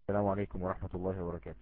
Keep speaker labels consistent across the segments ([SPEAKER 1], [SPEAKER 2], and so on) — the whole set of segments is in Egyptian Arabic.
[SPEAKER 1] السلام عليكم ورحمة الله وبركاته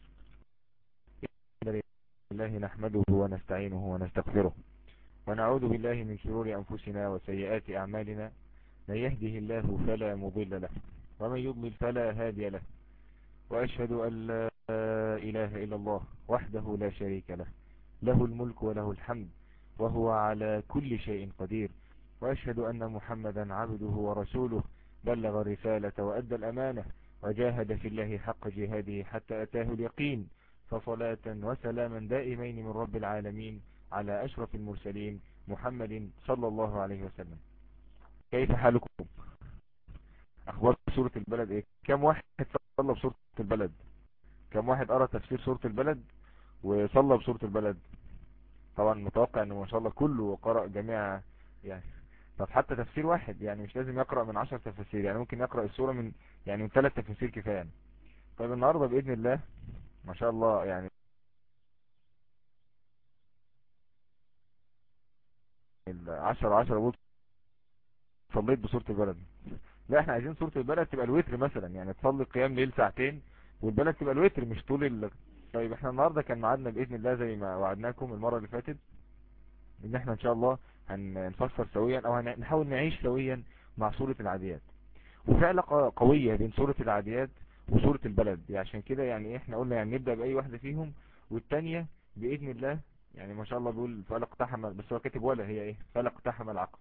[SPEAKER 1] الله نحمده ونستعينه ونستغفره ونعوذ بالله من شرور أنفسنا وسيئات أعمالنا من يهده الله فلا مضل له ومن يضلل فلا هادي له وأشهد أن لا إله إلا الله وحده لا شريك له له الملك وله الحمد وهو على كل شيء قدير وأشهد أن محمدا عبده ورسوله بلغ الرسالة وأدى الأمانة وجاهد في الله حق جهاده حتى أتاه اليقين فصلاة وسلاما دائمين من رب العالمين على أشرف المرسلين محمد صلى الله عليه وسلم كيف حالكم أخبار سورة البلد إيه كم واحد صلى بسورة البلد كم واحد قرأ تفسير سورة البلد وصلى بسورة البلد طبعا متوقع أنه ما شاء الله كله قرأ جميع يعني طب حتى تفسير واحد يعني مش لازم يقرأ من عشر تفسير يعني ممكن يقرأ السورة من يعني من ثلاث تفسير كفاية طيب النهاردة بإذن الله ما شاء الله يعني العشر عشر بوت صليت بسورة البلد لا احنا عايزين سورة البلد تبقى الوتر مثلا يعني تصلي قيام ليل ساعتين والبلد تبقى الوتر مش طول ال... طيب احنا النهاردة كان معادنا بإذن الله زي ما وعدناكم المرة اللي فاتت ان احنا ان شاء الله هنفسر سويا او هنحاول نعيش سويا مع سورة العاديات وفي علاقة قوية بين سورة العاديات وسورة البلد عشان كده يعني احنا قلنا يعني نبدأ بأي واحدة فيهم والتانية بإذن الله يعني ما شاء الله بيقول فلق تحمل بس هو كاتب ولا هي ايه فلق تحمل العقل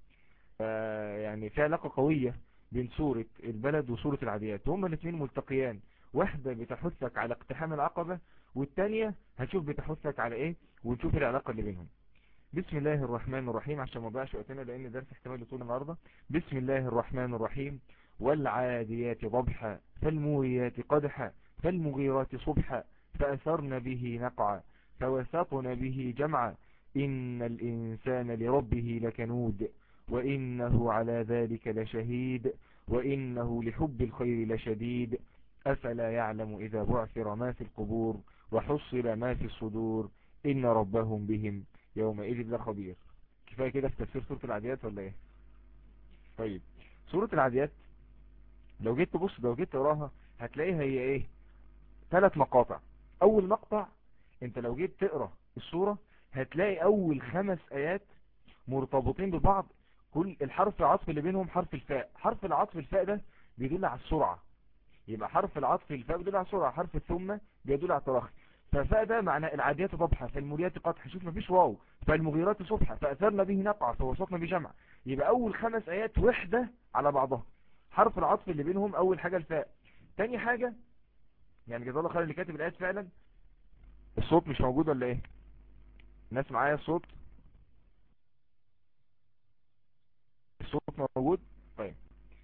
[SPEAKER 1] يعني في علاقة قوية بين سورة البلد وسورة العاديات هما الاثنين ملتقيان واحدة بتحثك على اقتحام العقبة والتانية هنشوف بتحثك على ايه ونشوف العلاقة اللي بينهم بسم الله الرحمن الرحيم عشان ما ضيعش وقتنا لان درس احتمال طول النهارده بسم الله الرحمن الرحيم والعاديات ضبحا فالموريات قدحا فالمغيرات صبحا فأثرن به نقعا فوسطن به جمعا إن الإنسان لربه لكنود وإنه على ذلك لشهيد وإنه لحب الخير لشديد أفلا يعلم إذا بعثر ما في القبور وحصل ما في الصدور إن ربهم بهم يومئذ لخبير كفاية كده في تفسير سورة العاديات ولا ايه طيب سورة العاديات لو جيت تبص لو جيت تقراها هتلاقيها هي ايه ثلاث مقاطع اول مقطع انت لو جيت تقرا السورة هتلاقي اول خمس ايات مرتبطين ببعض كل الحرف العطف اللي بينهم حرف الفاء حرف العطف الفاء ده بيدل على السرعة يبقى حرف العطف الفاء بيدل على السرعة حرف الثم بيدل على التراخي ففاء ده معنى العاديات ضبحة فالمريات قدحة شوف مفيش واو فالمغيرات صبحة فأثرنا به نقع فوسطنا به جمع يبقى أول خمس آيات وحدة على بعضها حرف العطف اللي بينهم أول حاجة الفاء تاني حاجة يعني جزا الله خير اللي كاتب الآيات فعلا الصوت مش موجود ولا ايه الناس معايا الصوت الصوت موجود طيب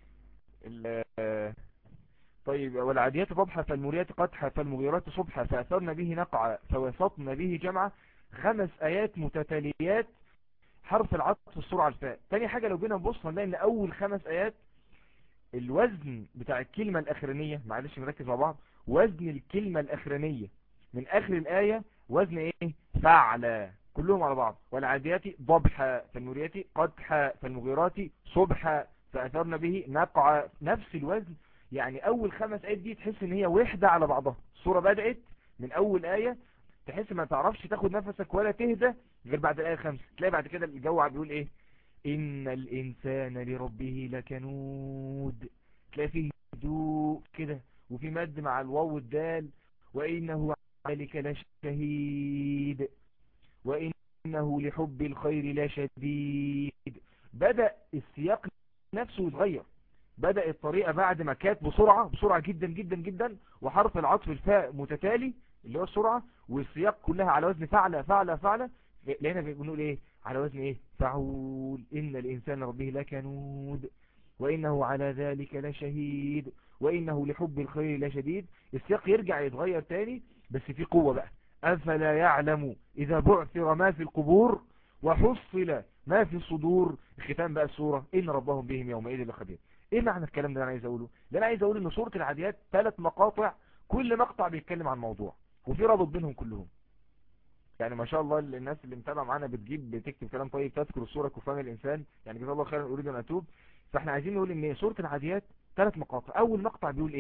[SPEAKER 1] طيب والعاديات ضبحة فالموريات قدحة فالمغيرات صبحة فأثرن به نقع فوسطن به جمعة خمس آيات متتاليات حرف العطف السرعة الفاء تاني حاجة لو جينا نبص هنلاقي ان اول خمس آيات الوزن بتاع الكلمة الاخرانية معلش نركز مع بعض وزن الكلمة الاخرانية من اخر الآية وزن ايه فعل كلهم على بعض والعاديات ضبحة فالموريات قدحة فالمغيرات صبحة فأثرن به نقع نفس الوزن يعني اول خمس ايات دي تحس ان هي وحدة على بعضها الصورة بدأت من اول آية تحس ما تعرفش تاخد نفسك ولا تهدى غير بعد الآية الخامسة تلاقي بعد كده الجو بيقول ايه ان الانسان لربه لكنود تلاقي فيه هدوء كده وفي مد مع الواو والدال وانه ذلك لشهيد وانه لحب الخير لشديد بدأ السياق نفسه يتغير بدأ الطريقة بعد ما كانت بسرعة بسرعة جدا جدا جدا وحرف العطف الفاء متتالي اللي هو السرعة والسياق كلها على وزن فعل فعل فعل لقينا بنقول ايه على وزن ايه فعول ان الانسان ربه لكنود وانه على ذلك لشهيد وانه لحب الخير لشديد السياق يرجع يتغير تاني بس في قوة بقى افلا يعلم اذا بعثر ما في القبور وحصل ما في الصدور ختام بقى السورة ان ربهم بهم يومئذ لخبير ايه معنى الكلام ده انا عايز اقوله ده انا عايز اقول ان سورة العاديات ثلاث مقاطع كل مقطع بيتكلم عن موضوع وفي رابط بينهم كلهم يعني ما شاء الله الناس اللي متابعه معانا بتجيب بتكتب كلام طيب تذكر الصورة كفان الانسان يعني جزاه الله خيرا اريد ان اتوب فاحنا عايزين نقول ان سورة العاديات ثلاث مقاطع اول مقطع بيقول ايه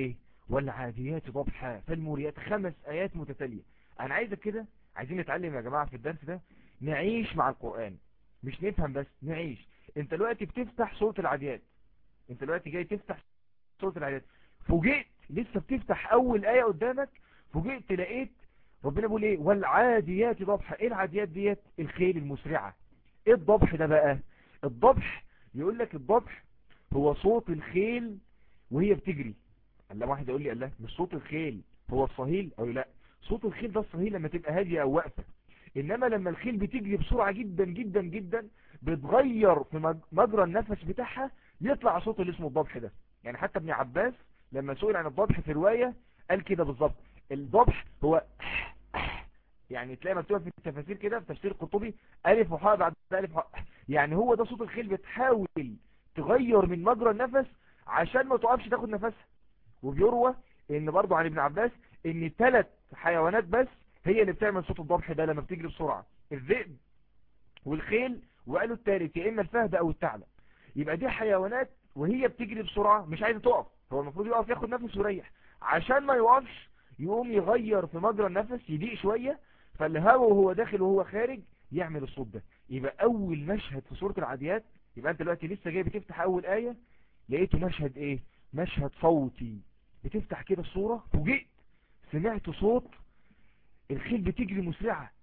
[SPEAKER 1] والعاديات ضبحا فالموريات خمس آيات متتالية أنا عايزك كده عايزين نتعلم يا جماعة في الدرس ده نعيش مع القرآن مش نفهم بس نعيش انت دلوقتي بتفتح سورة العاديات انت دلوقتي جاي تفتح سورة العاديات فوجئت لسه بتفتح اول آية قدامك فوجئت لقيت ربنا بيقول ايه والعاديات ضبحا ايه العاديات ديت الخيل المسرعة ايه الضبح ده بقى الضبح يقول لك الضبح هو صوت الخيل وهي بتجري قال واحد يقول لي قال لا مش صوت الخيل هو الصهيل او لا صوت الخيل ده الصهيل لما تبقى هادية او واقفة انما لما الخيل بتجري بسرعة جدا جدا جدا بتغير في مجرى النفس بتاعها يطلع صوت اللي اسمه الضبح ده يعني حتى ابن عباس لما سئل عن الضبح في رواية قال كده بالظبط الضبح هو يعني تلاقي مكتوبة في التفاسير كده في تفسير قطبي ألف وحاء بعد ألف وحاء يعني هو ده صوت الخيل بتحاول تغير من مجرى النفس عشان ما تقفش تاخد نفسها وبيروى ان برضو عن ابن عباس ان ثلاث حيوانات بس هي اللي بتعمل صوت الضبح ده لما بتجري بسرعة الذئب والخيل وقالوا الثالث يا اما الفهد او الثعلب يبقى دي حيوانات وهي بتجري بسرعة مش عايزة تقف هو المفروض يقف ياخد نفس ويريح عشان ما يقفش يقوم يغير في مجرى النفس يضيق شوية فالهواء وهو داخل وهو خارج يعمل الصوت ده يبقى اول مشهد في سورة العاديات يبقى انت دلوقتي لسه جاي بتفتح اول آية لقيته مشهد ايه مشهد صوتي بتفتح كده الصورة فوجئت سمعت صوت الخيل بتجري مسرعة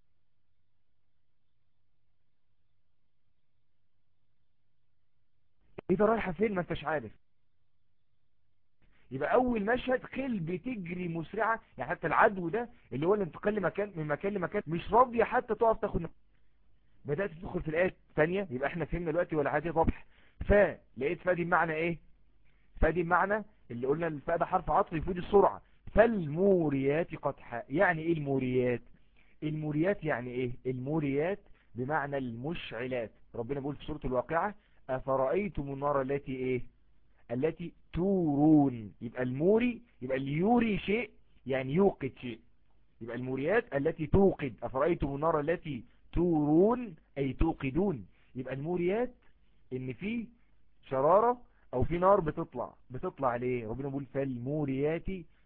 [SPEAKER 1] ايه ده رايحة فين ما انتش عارف يبقى اول مشهد خيل بتجري مسرعة يعني حتى العدو ده اللي هو الانتقال لمكان من مكان لمكان مش راضية حتى تقف تاخد بدأت تدخل في الآية الثانية يبقى احنا فهمنا دلوقتي ولا عادي ضبح فا لقيت فا دي بمعنى ايه فا دي بمعنى اللي قلنا الفاء ده حرف عطف يفيد السرعة فالموريات قدحا يعني ايه الموريات الموريات يعني ايه الموريات بمعنى المشعلات ربنا بيقول في سورة الواقعة أفرأيتم النار التي ايه التي تورون يبقى الموري يبقى اللي يوري شيء يعني يوقد شيء يبقى الموريات التي توقد أفرأيتم النار التي تورون أي توقدون يبقى الموريات ان في شرارة او في نار بتطلع بتطلع ليه ربنا بيقول فالموريات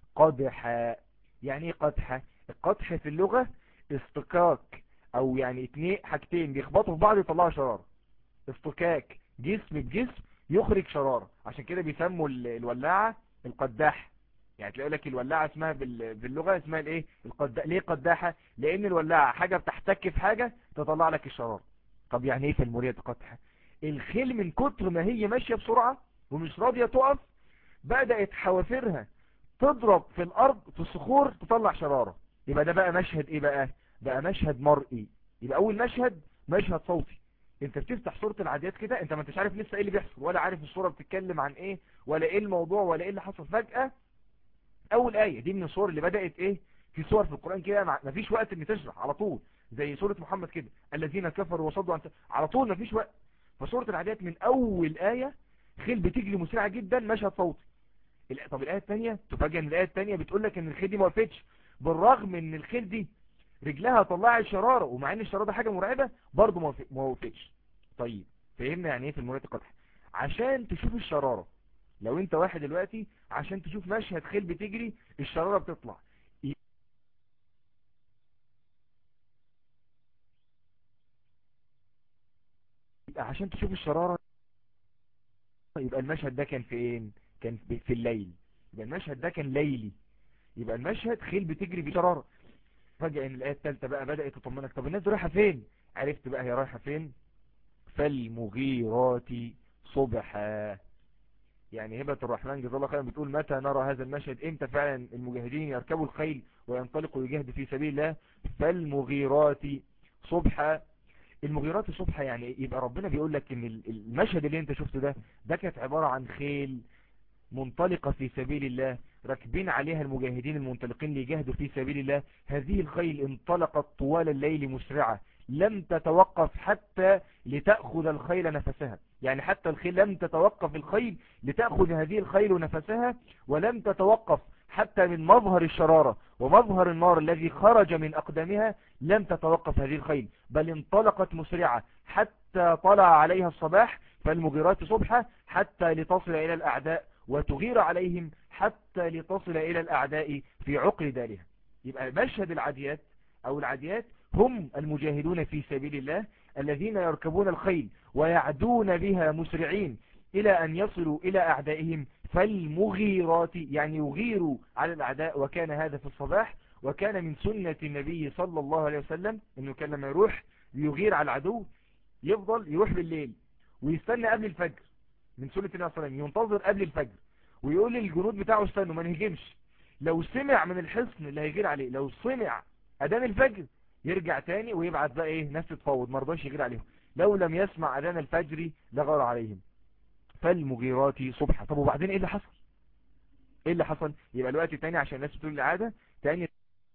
[SPEAKER 1] قدحا يعني ايه قدحة القدح في اللغة اصطكاك او يعني اتنين حاجتين بيخبطوا في بعض يطلعوا شرارة اصطكاك جسم بجسم يخرج شرارة عشان كده بيسموا الولاعة القداح يعني تلاقي لك الولاعة اسمها باللغة اسمها الايه القداح ليه قداحة لان الولاعة حاجة بتحتك في حاجة تطلع لك الشرارة طب يعني ايه في المورية قدحة الخيل من كتر ما هي ماشية بسرعة ومش راضية تقف بدأت حوافرها تضرب في الارض في الصخور تطلع شرارة يبقى ده بقى مشهد ايه بقى بقى مشهد مرئي يبقى اول مشهد مشهد صوتي انت بتفتح صورة العاديات كده انت ما انتش عارف لسه ايه اللي بيحصل ولا عارف الصورة بتتكلم عن ايه ولا ايه الموضوع ولا ايه اللي حصل فجأة اول اية دي من الصور اللي بدأت ايه في صور في القرآن كده ما فيش وقت ان تشرح على طول زي سورة محمد كده الذين كفروا وصدوا عن على طول ما فيش وقت فصورة العاديات من اول آية خيل بتجري مسرعة جدا مشهد صوتي طب الآية الثانية تفاجئ ان الآية الثانية بتقول لك ان الخيل دي ما وقفتش بالرغم ان الخيل دي رجلها طلعت شرارة ومع ان الشرارة ده حاجة مرعبة برضه ما وقفتش طيب فهمنا يعني ايه في المرات القطح عشان تشوف الشرارة لو انت واحد دلوقتي عشان تشوف مشهد خيل بتجري الشرارة بتطلع عشان تشوف الشرارة يبقى المشهد ده كان فين كان في الليل يبقى المشهد ده كان ليلي يبقى المشهد خيل بتجري بشرارة فجأة ان الآية الثالثة بقى بدأت تطمنك طب الناس رايحة فين عرفت بقى هي رايحة فين فالمغيرات صبحا يعني هبة الرحمن جزا الله خيرا بتقول متى نرى هذا المشهد امتى فعلا المجاهدين يركبوا الخيل وينطلقوا يجاهدوا في سبيل الله فالمغيرات صبحا المغيرات صبحا يعني يبقى ربنا بيقول لك ان المشهد اللي انت شفته ده ده كانت عبارة عن خيل منطلقة في سبيل الله راكبين عليها المجاهدين المنطلقين ليجاهدوا في سبيل الله هذه الخيل انطلقت طوال الليل مسرعة لم تتوقف حتى لتأخذ الخيل نفسها يعني حتى الخيل لم تتوقف الخيل لتأخذ هذه الخيل نفسها ولم تتوقف حتى من مظهر الشرارة ومظهر النار الذي خرج من أقدامها لم تتوقف هذه الخيل بل انطلقت مسرعة حتى طلع عليها الصباح فالمغيرات صبحة حتى لتصل إلى الأعداء وتغير عليهم حتى لتصل إلى الأعداء في عقر دارها يبقى مشهد العاديات أو العاديات هم المجاهدون في سبيل الله الذين يركبون الخيل ويعدون بها مسرعين إلى أن يصلوا إلى أعدائهم فالمغيرات يعني يغيروا على الأعداء وكان هذا في الصباح وكان من سنة النبي صلى الله عليه وسلم أنه كان لما يروح يغير على العدو يفضل يروح بالليل ويستنى قبل الفجر من سنة النبي صلى الله عليه وسلم ينتظر قبل الفجر ويقول للجنود بتاعه استنوا ما نهجمش لو سمع من الحصن اللي هيغير عليه لو سمع أذان الفجر يرجع تاني ويبعت بقى ايه ناس تتفوض مرضاش يغير عليهم لو لم يسمع أذان الفجر لغار عليهم فالمغيرات صبحا طب وبعدين ايه اللي حصل ايه اللي حصل يبقى الوقت التاني عشان الناس بتقول العادة تاني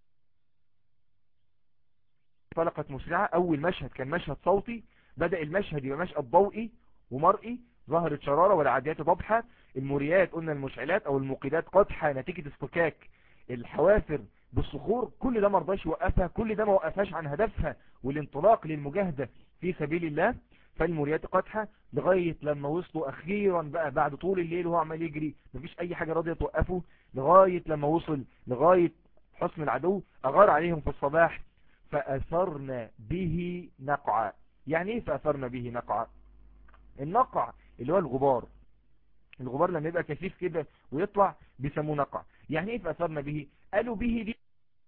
[SPEAKER 1] طلقت مسرعة اول مشهد كان مشهد صوتي بدأ المشهد يبقى مشهد ضوئي ومرئي ظهرت شرارة والعاديات ضبحة الموريات قلنا المشعلات او الموقدات قدحة نتيجة اصطكاك الحوافر بالصخور كل ده مرضاش يوقفها كل ده ما وقفهاش عن هدفها والانطلاق للمجاهدة في سبيل الله فالموريات قدحة لغاية لما وصلوا اخيرا بقى بعد طول الليل وهو عمال يجري مفيش اي حاجة راضية توقفه لغاية لما وصل لغاية حصن العدو اغار عليهم في الصباح فاثرنا به نقعا يعني ايه فاثرنا به نقعا النقع اللي هو الغبار الغبار لما يبقى كثيف كده ويطلع بيسموه نقع يعني ايه فاثرنا به قالوا به دي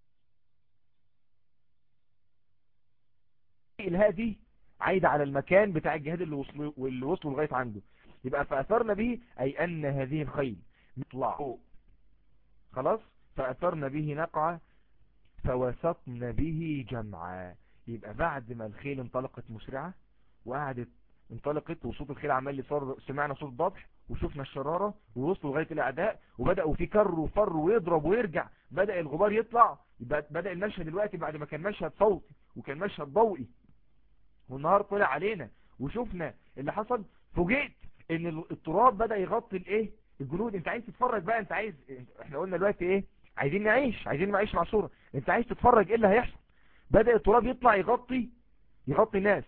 [SPEAKER 1] الهاء دي عايدة على المكان بتاع الجهاد اللي وصلوا واللي وصلوا لغاية عنده يبقى فأثرنا به أي أن هذه الخيل مطلع خلاص فأثرنا به نقعة فوسطنا به جمعا يبقى بعد ما الخيل انطلقت مسرعة وقعدت انطلقت وصوت الخيل عمال يصر سمعنا صوت ضبح وشفنا الشرارة ووصلوا لغاية الأعداء وبدأوا في كر وفر ويضرب ويرجع بدأ الغبار يطلع بدأ المشهد دلوقتي بعد ما كان مشهد صوتي وكان مشهد ضوئي والنهار طلع علينا وشفنا اللي حصل فوجئت ان التراب بدأ يغطي الايه الجنود انت عايز تتفرج بقى انت عايز احنا قلنا دلوقتي ايه عايزين نعيش عايزين نعيش مع صورة انت عايز تتفرج ايه اللي هيحصل بدأ التراب يطلع يغطي يغطي الناس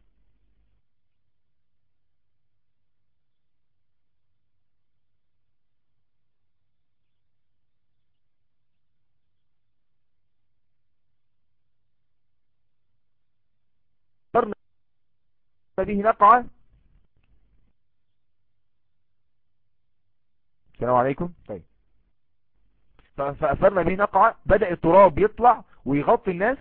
[SPEAKER 1] به نقعة السلام عليكم طيب فأثرنا به نقعة بدأ التراب يطلع ويغطي الناس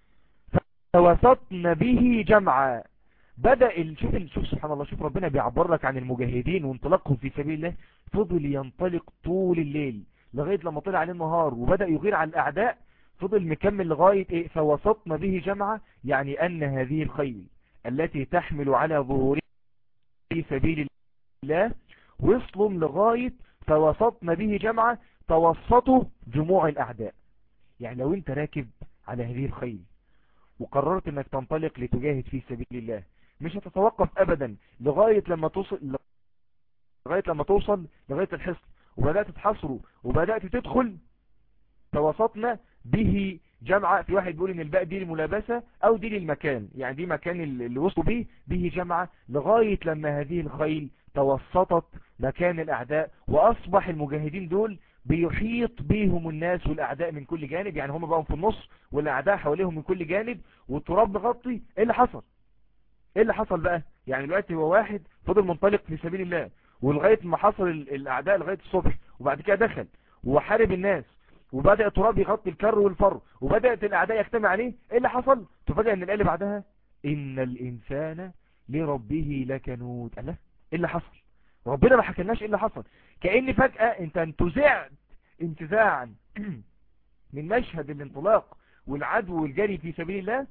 [SPEAKER 1] فوسطنا به جمعا بدأ شوف شوف سبحان الله شوف ربنا بيعبر لك عن المجاهدين وانطلاقهم في سبيل الله فضل ينطلق طول الليل لغاية لما طلع عليه النهار وبدأ يغير على الأعداء فضل مكمل لغاية ايه فوسطنا به جمعة يعني أن هذه الخيل التي تحمل على ظهوره في سبيل الله وصلوا لغاية فوسطنا به جمعة توسطوا جموع الأعداء يعني لو انت راكب على هذه الخيل وقررت انك تنطلق لتجاهد في سبيل الله مش هتتوقف ابدا لغاية لما توصل لغاية لما توصل لغاية الحصن وبدأت تحصره وبدأت تدخل توسطنا به جمعة في واحد بيقول ان الباء دي الملابسة او دي للمكان يعني دي مكان اللي وصلوا به به جمعة لغاية لما هذه الخيل توسطت مكان الاعداء واصبح المجاهدين دول بيحيط بيهم الناس والاعداء من كل جانب يعني هم بقوا في النص والاعداء حواليهم من كل جانب والتراب مغطي ايه اللي حصل ايه اللي حصل بقى يعني دلوقتي هو واحد فضل منطلق في سبيل الله ولغاية ما حصل الاعداء لغاية الصبح وبعد كده دخل وحارب الناس وبدأ التراب يغطي الكر والفر وبدأت الأعداء يجتمع عليه ايه اللي حصل تفاجئ ان الآية اللي بعدها إن الإنسان لربه لكنود الله ايه اللي حصل ربنا ما حكلناش ايه اللي حصل كأن فجأة انت انتزعت انتزاعا من مشهد الانطلاق والعدو والجري في سبيل الله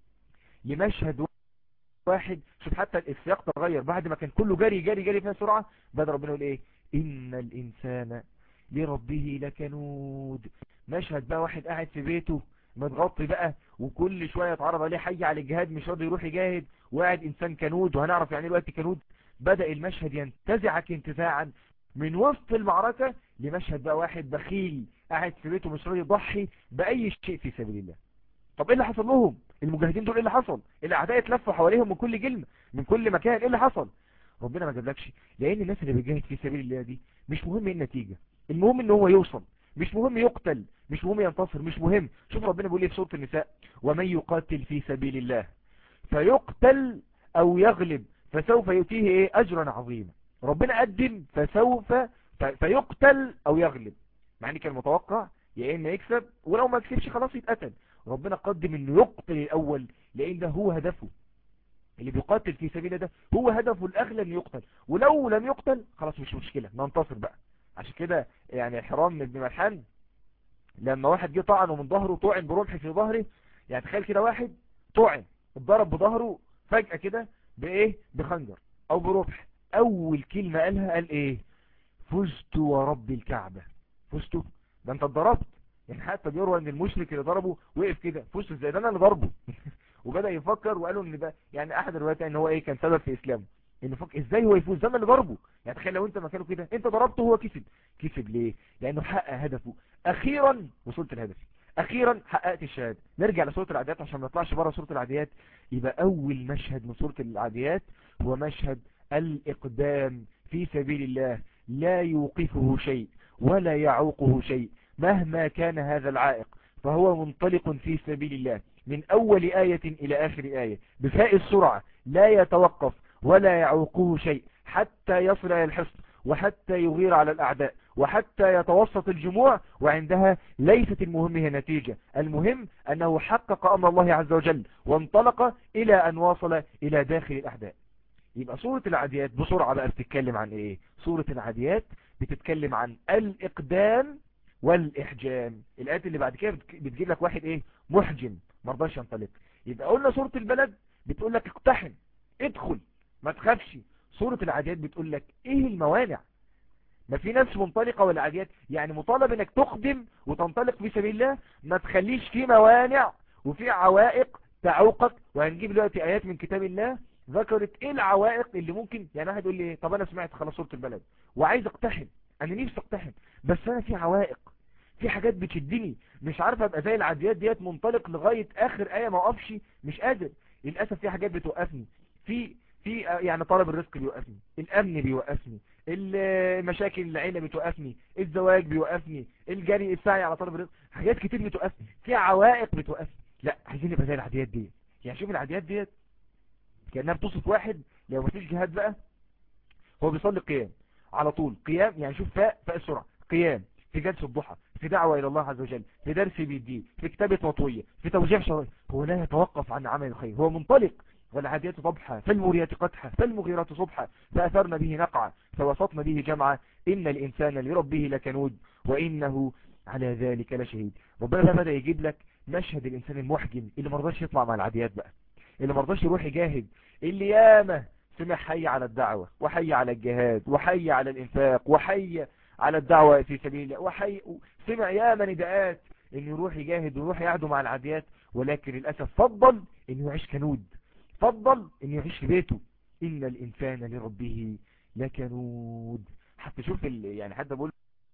[SPEAKER 1] لمشهد واحد شوف حتى السياق تغير بعد ما كان كله جري جري جري فيها سرعة بدأ ربنا يقول ايه إن الإنسان لربه لكنود مشهد بقى واحد قاعد في بيته متغطي بقى وكل شوية يتعرض عليه حي على الجهاد مش راضي يروح يجاهد وقاعد انسان كنود وهنعرف يعني الوقت كنود بدأ المشهد ينتزعك انتزاعا من وسط المعركة لمشهد بقى واحد بخيل قاعد في بيته مش راضي يضحي بأي شيء في سبيل الله طب ايه اللي حصل لهم المجاهدين دول ايه اللي حصل الاعداء اتلفوا حواليهم من كل جلم من كل مكان ايه اللي حصل ربنا ما جابلكش لان الناس اللي بتجاهد في سبيل الله دي مش مهم ايه النتيجة المهم ان هو يوصل مش مهم يقتل مش مهم ينتصر مش مهم شوف ربنا بيقول ايه في سورة النساء ومن يقاتل في سبيل الله فيقتل او يغلب فسوف يؤتيه ايه اجرا عظيما ربنا قدم فسوف فيقتل او يغلب مع ان كان متوقع يا اما يكسب ولو ما كسبش خلاص يتقتل ربنا قدم انه يقتل الاول لان ده هو هدفه اللي بيقاتل في سبيل ده هو هدفه الاغلى انه يقتل ولو لم يقتل خلاص مش مشكلة ننتصر بقى عشان كده يعني حرام بن ملحان لما واحد جه طعنه من ظهره طعن برمح في ظهره يعني تخيل كده واحد طعن اتضرب بظهره فجأة كده بايه بخنجر او برمح اول كلمة قالها قال ايه فزت ورب الكعبة فزت ده انت اتضربت يعني حتى بيروى ان المشرك اللي ضربه وقف كده فزت ازاي ده انا اللي ضربه وبدأ يفكر وقالوا ان ده يعني احد الروايات ان هو ايه كان سبب في اسلامه انه فك ازاي هو يفوز ده اللي ضربه يعني تخيل لو انت مكانه كده انت ضربته هو كسب كسب ليه لانه حقق هدفه اخيرا وصلت الهدف اخيرا حققت الشهاده نرجع لسوره العاديات عشان ما نطلعش بره سوره العاديات يبقى اول مشهد من سوره العاديات هو مشهد الاقدام في سبيل الله لا يوقفه شيء ولا يعوقه شيء مهما كان هذا العائق فهو منطلق في سبيل الله من أول آية إلى آخر آية بفاء السرعة لا يتوقف ولا يعوقه شيء حتى يصل إلى الحصن وحتى يغير على الأعداء وحتى يتوسط الجموع وعندها ليست المهم هي نتيجة المهم أنه حقق أمر الله عز وجل وانطلق إلى أن وصل إلى داخل الأعداء يبقى سورة العاديات بسرعة بقى بتتكلم عن إيه سورة العاديات بتتكلم عن الإقدام والإحجام الآيات اللي بعد كده بتجيب لك واحد إيه محجم مرضاش ينطلق يبقى قلنا سورة البلد بتقول لك اقتحم ادخل ما تخافش سورة العاديات بتقول لك ايه الموانع ما في ناس منطلقة والعاديات يعني مطالب انك تقدم وتنطلق في سبيل الله ما تخليش في موانع وفي عوائق تعوقك وهنجيب دلوقتي ايات من كتاب الله ذكرت ايه العوائق اللي ممكن يعني واحد يقول لي طب انا سمعت خلاص سورة البلد وعايز اقتحم انا نفسي اقتحم بس انا في عوائق في حاجات بتشدني مش عارف ابقى زي العاديات ديت منطلق لغاية اخر ايه ما اقفش مش قادر للاسف في حاجات بتوقفني في في يعني طلب الرزق بيوقفني الامن بيوقفني المشاكل العيلة بتوقفني الزواج بيوقفني الجري السعي على طلب الرزق حاجات كتير بتوقفني في عوائق بتوقفني لا عايزين نبقى زي العاديات ديت يعني شوف العاديات ديت كأنها بتوصف واحد لو مفيش جهاد بقى هو بيصلي قيام على طول قيام يعني شوف فاء فاء السرعة قيام في جلسة الضحى في دعوة إلى الله عز وجل في درس بيديه في كتابة مطوية في توجيه شرعي هو لا يتوقف عن عمل الخير هو منطلق والعاديات ضبحا فالموريات قدحا فالمغيرات صبحا فأثرن به نقعا فوسطن به جمعا إن الإنسان لربه لكنود وإنه على ذلك لشهيد ربنا بقى بدأ يجيب لك مشهد الإنسان المحجم اللي مرضاش يطلع مع العاديات بقى اللي مرضاش يروح يجاهد اللي ياما سمع حي على الدعوة وحي على الجهاد وحي على الإنفاق وحي على الدعوة في سبيل الله وحي سمع ياما نداءات انه يروح يجاهد ويروح يعدو مع العاديات ولكن للأسف فضل انه يعيش كنود فضل انه يعيش في بيته ان الانسان لربه لكنود حتى شوف يعني حتى بقول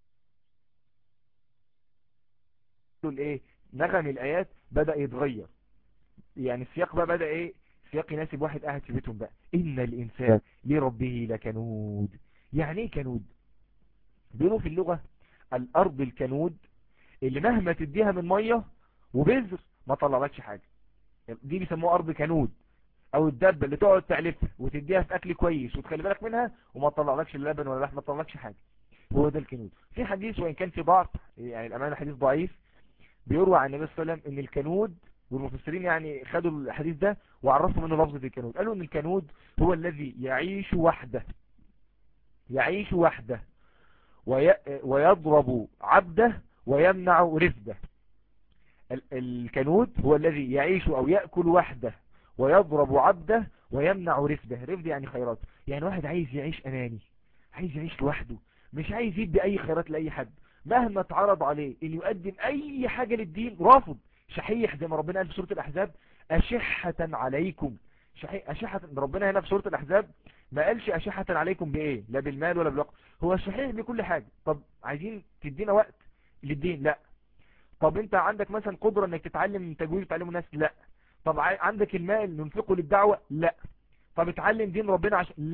[SPEAKER 1] الايه نغم الايات بدأ يتغير يعني السياق بقى بدأ ايه سياق يناسب واحد قاعد في بيتهم بقى ان الانسان لربه لكنود يعني ايه كنود بيقولوا في اللغة الارض الكنود اللي مهما تديها من مية وبذر ما طلعتش حاجة دي بيسموها ارض كنود او الدبة اللي تقعد تعلفها وتديها في اكل كويس وتخلي بالك منها وما تطلعلكش اللبن ولا لحم ما تطلعلكش حاجة هو ده الكنود في حديث وان كان في ضعف يعني الامانة حديث ضعيف بيروى عن النبي صلى الله عليه وسلم ان الكنود والمفسرين يعني خدوا الحديث ده وعرفوا منه لفظة الكنود قالوا ان الكنود هو الذي يعيش وحده يعيش وحده وي... ويضرب عبده ويمنع رفده الكنود هو الذي يعيش او يأكل وحده ويضرب عبده ويمنع رفده رفد يعني خيرات يعني واحد عايز يعيش اناني عايز يعيش لوحده مش عايز يدي اي خيرات لاي حد مهما اتعرض عليه ان يقدم اي حاجة للدين رافض شحيح زي ما ربنا قال في سورة الاحزاب اشحة عليكم شحيح اشحة ربنا هنا في سورة الاحزاب ما قالش اشحة عليكم بايه لا بالمال ولا بالوقت هو شحيح بكل حاجة طب عايزين تدينا وقت للدين لا طب انت عندك مثلا قدرة انك تتعلم تجويد وتعلمه الناس لا طب عندك المال ننفقه للدعوة لا طب اتعلم دين ربنا عشان لا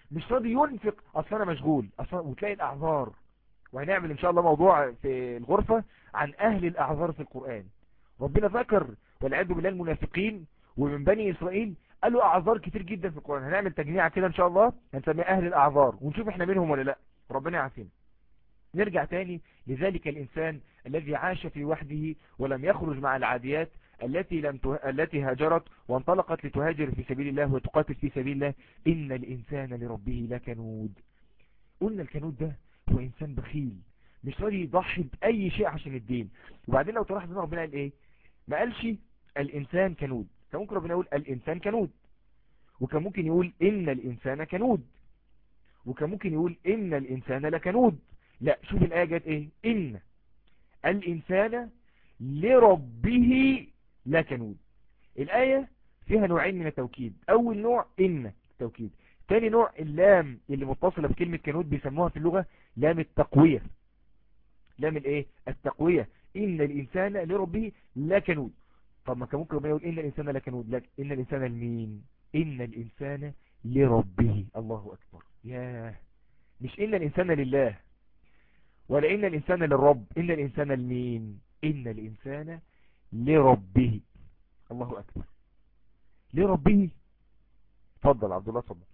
[SPEAKER 1] مش راضي ينفق اصل انا مشغول اصلا وتلاقي الاعذار وهنعمل ان شاء الله موضوع في الغرفة عن اهل الاعذار في القرآن ربنا ذكر والعياذ بالله المنافقين ومن بني اسرائيل قالوا اعذار كتير جدا في القرآن هنعمل تجميعة كده ان شاء الله هنسميها اهل الاعذار ونشوف احنا منهم ولا لا ربنا يعافينا نرجع تاني لذلك الإنسان الذي عاش في وحده ولم يخرج مع العاديات التي لم ته... التي هاجرت وانطلقت لتهاجر في سبيل الله وتقاتل في سبيل الله إن الإنسان لربه لكنود قلنا الكنود ده هو إنسان بخيل مش راضي يضحي بأي شيء عشان الدين وبعدين لو تلاحظ ان ربنا قال ايه ما قالش الإنسان كنود كان ممكن ربنا يقول الإنسان كنود وكان ممكن يقول إن الإنسان كنود وكان ممكن يقول إن الإنسان لكنود لا شوف الآية جت ايه إن الإنسان لربه لكنود الآية فيها نوعين من التوكيد أول نوع إن التوكيد تاني نوع اللام اللي متصلة بكلمة كنود بيسموها في اللغة لام التقوية لام الايه التقوية إن الإنسان لربه لكنود طب ما كان ممكن ربنا يقول إن الإنسان لكنود لك إن الإنسان لمين إن الإنسان لربه الله أكبر ياه مش إن الإنسان لله ولا إن الإنسان للرب إن الإنسان لمين إن الإنسان لربه الله أكبر لربه تفضل عبد الله تفضل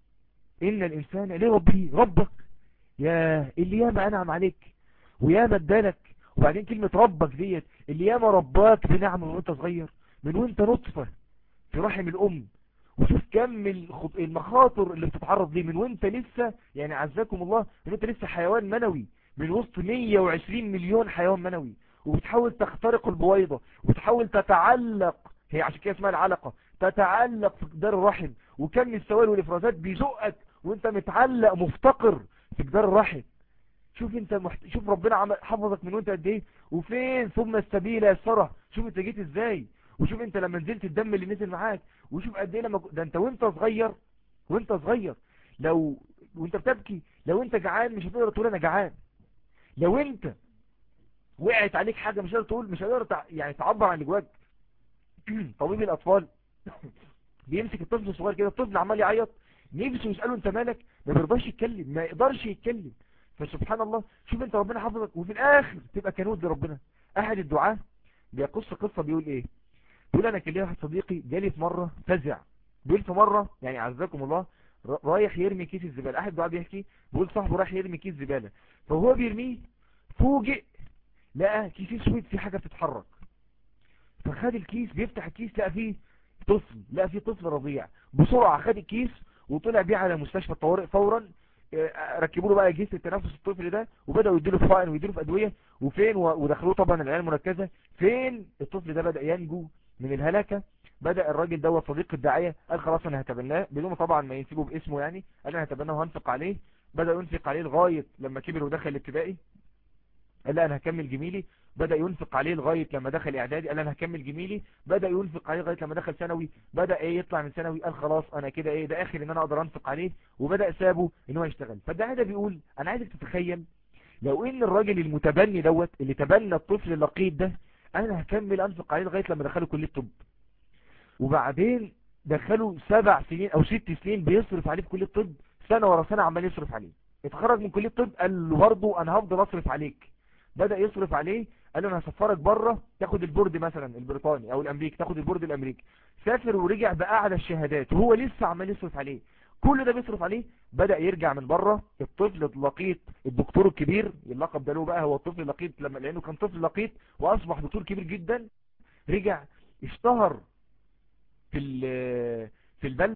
[SPEAKER 1] إن الإنسان لربه ربك يا اللي ياما أنعم عليك وياما ادالك وبعدين كلمة ربك ديت اللي ياما رباك بنعم من وانت صغير من وانت نطفة في رحم الأم وشوف كم المخاطر اللي بتتعرض ليه من وانت لسه يعني عزاكم الله من وانت لسه حيوان منوي من وسط 120 مليون حيوان منوي وبتحاول تخترق البويضة وتحاول تتعلق هي عشان كده اسمها العلقة تتعلق في جدار الرحم وكم السوائل والافرازات بيزقك وانت متعلق مفتقر في جدار الرحم شوف انت محت... شوف ربنا عمل حفظك من وانت قد ايه وفين ثم السبيل يسره شوف انت جيت ازاي وشوف انت لما نزلت الدم اللي نزل معاك وشوف قد ايه لما ده انت وانت صغير وانت صغير لو وانت بتبكي لو انت جعان مش هتقدر تقول انا جعان لو انت وقعت عليك حاجة مش هتقدر تقول مش هتقدر تع... يعني تعبر عن اللي جواك طبيب الاطفال بيمسك الطفل الصغير كده الطفل عمال يعيط نفسه يسأله انت مالك ما بيرضاش يتكلم ما يقدرش يتكلم فسبحان الله شوف انت ربنا حفظك وفي الاخر تبقى كنود لربنا احد الدعاء بيقص قصة بيقول ايه بيقول انا كان ليا واحد صديقي جالي في مرة فزع بيقول في مرة يعني عزكم الله رايح يرمي كيس الزبالة احد الدعاء بيحكي بيقول صاحبه رايح يرمي كيس زبالة فهو بيرميه فوجئ لقى كيس اسود في حاجة بتتحرك فخد الكيس بيفتح الكيس لقى فيه طفل لقى فيه طفل رضيع بسرعة خد الكيس وطلع بيه على مستشفى الطوارئ فورا ركبوا له بقى جهاز التنفس الطفل ده وبداوا يديله في حقن ويديله في ادويه وفين ودخلوه طبعا العنايه المركزه فين الطفل ده بدا ينجو من الهلاكه بدا الراجل دوت صديق الداعيه قال خلاص انا هتبناه بدون طبعا ما ينسبه باسمه يعني قال انا هتبناه وهنفق عليه بدا ينفق عليه لغايه لما كبر ودخل الابتدائي قال لا انا هكمل جميلي بدأ ينفق عليه لغاية لما دخل اعدادي قال انا هكمل جميلي بدأ ينفق عليه لغاية لما دخل ثانوي بدأ ايه يطلع من ثانوي قال خلاص انا كده ايه ده اخر ان انا اقدر انفق عليه وبدأ سابه ان هو يشتغل فالداعي ده بيقول انا عايزك تتخيل لو ان الراجل المتبني دوت اللي تبنى الطفل اللقيط ده انا هكمل انفق عليه لغاية لما دخله كلية طب وبعدين دخله سبع سنين او ست سنين بيصرف عليه في كلية طب سنة ورا سنة عمال يصرف عليه اتخرج من كلية طب قال له برضه انا هفضل اصرف عليك بدأ يصرف عليه قال له انا هسفرك بره تاخد البورد مثلا البريطاني او الامريكي تاخد البورد الامريكي سافر ورجع باعلى الشهادات وهو لسه عمال يصرف عليه كل ده بيصرف عليه بدأ يرجع من بره الطفل لقيط الدكتور الكبير اللقب ده له بقى هو الطفل لقيط لما لانه كان طفل لقيط واصبح دكتور كبير جدا رجع اشتهر في في البلد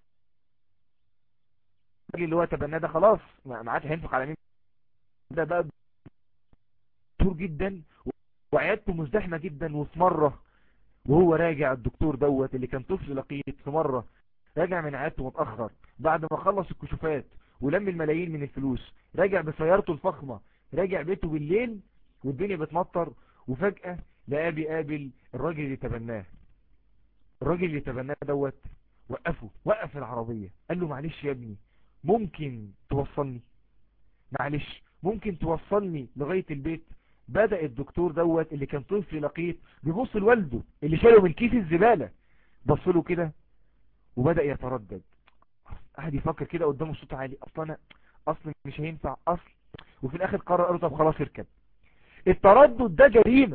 [SPEAKER 1] اللي هو تبناه ده خلاص ما عادش هينفق على مين ده بقى دكتور جدا وعيادته مزدحمة جدا وفي مرة وهو راجع الدكتور دوت اللي كان طفل لقيط في مرة راجع من عيادته متأخر بعد ما خلص الكشوفات ولم الملايين من الفلوس راجع بسيارته الفخمة راجع بيته بالليل والدنيا بتمطر وفجأة لقاه بيقابل الراجل اللي تبناه الراجل اللي تبناه دوت وقفه وقف العربية قال له معلش يا ابني ممكن توصلني معلش ممكن توصلني لغاية البيت بدأ الدكتور دوت اللي كان طفل لقيط بيبص لوالده اللي شاله من كيس الزبالة بص له كده وبدأ يتردد قاعد يفكر كده قدامه صوت عالي اصلا انا اصلا مش هينفع اصل وفي الاخر قرر قال له طب خلاص اركب التردد ده جريمة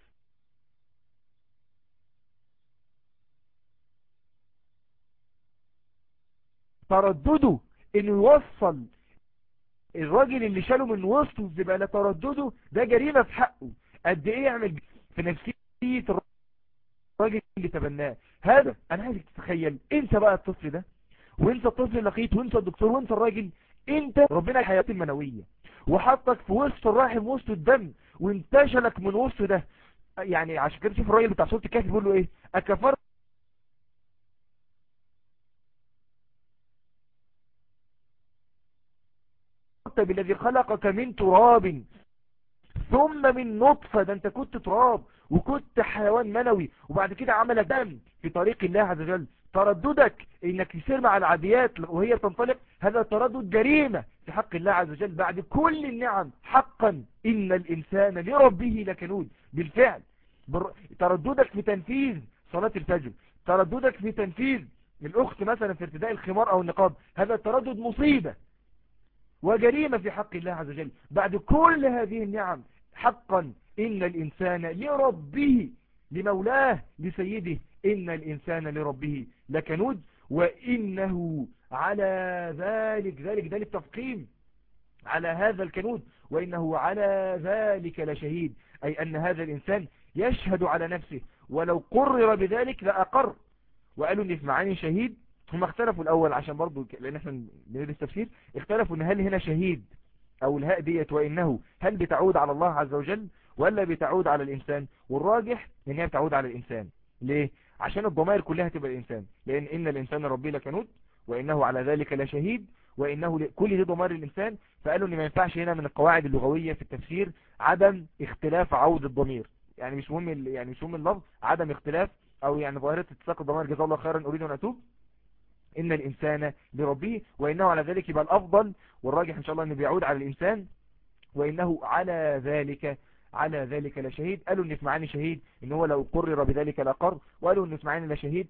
[SPEAKER 1] تردده انه يوصل الراجل اللي شاله من وسط الزبالة تردده ده جريمة في حقه قد ايه يعمل في نفسية الراجل اللي تبناه هذا انا عايزك تتخيل انت بقى الطفل ده وانت الطفل اللقيت وانت الدكتور وانت الراجل انت ربنا الحياة المنوية وحطك في وسط الرحم وسط الدم وانتشلك من وسط ده يعني عشان كده شوف الراجل بتاع سورة الكهف بيقول له ايه اكفرت بالذي خلقك من تراب ثم من نطفة ده انت كنت تراب وكنت حيوان منوي وبعد كده عمل دم في طريق الله عز وجل ترددك انك تسير مع العاديات وهي تنطلق هذا تردد جريمة في حق الله عز وجل بعد كل النعم حقا ان الانسان لربه لكنود بالفعل بر... ترددك في تنفيذ صلاة الفجر ترددك في تنفيذ الاخت مثلا في ارتداء الخمار او النقاب هذا التردد مصيبة وجريمة في حق الله عز وجل بعد كل هذه النعم حقا إن الإنسان لربه لمولاه لسيده إن الإنسان لربه لكنود وإنه على ذلك ذلك ذلك تفقيم على هذا الكنود وإنه على ذلك لشهيد أي أن هذا الإنسان يشهد على نفسه ولو قرر بذلك لأقر وقالوا إن في معاني شهيد هم اختلفوا الأول عشان برضو لأن احنا بندرس تفسير اختلفوا ان هل هنا شهيد أو الهاء ديت وإنه هل بتعود على الله عز وجل ولا بتعود على الإنسان والراجح ان هي بتعود على الإنسان ليه عشان الضمائر كلها تبقى الإنسان لأن إن الإنسان ربي لكنود وإنه على ذلك لشهيد وإنه كل دي ضمائر الإنسان فقالوا إن ما ينفعش هنا من القواعد اللغوية في التفسير عدم اختلاف عود الضمير يعني مش مهم يعني مش مهم اللفظ عدم اختلاف أو يعني ظاهرة اتساق الضمائر جزاه الله خيرا أريد أن أتوب إن الإنسان لربه وإنه على ذلك يبقى الأفضل والراجح إن شاء الله أنه بيعود على الإنسان وإنه على ذلك على ذلك لشهيد قالوا ان في معاني شهيد ان هو لو قرر بذلك لقر وقالوا ان في معاني لشهيد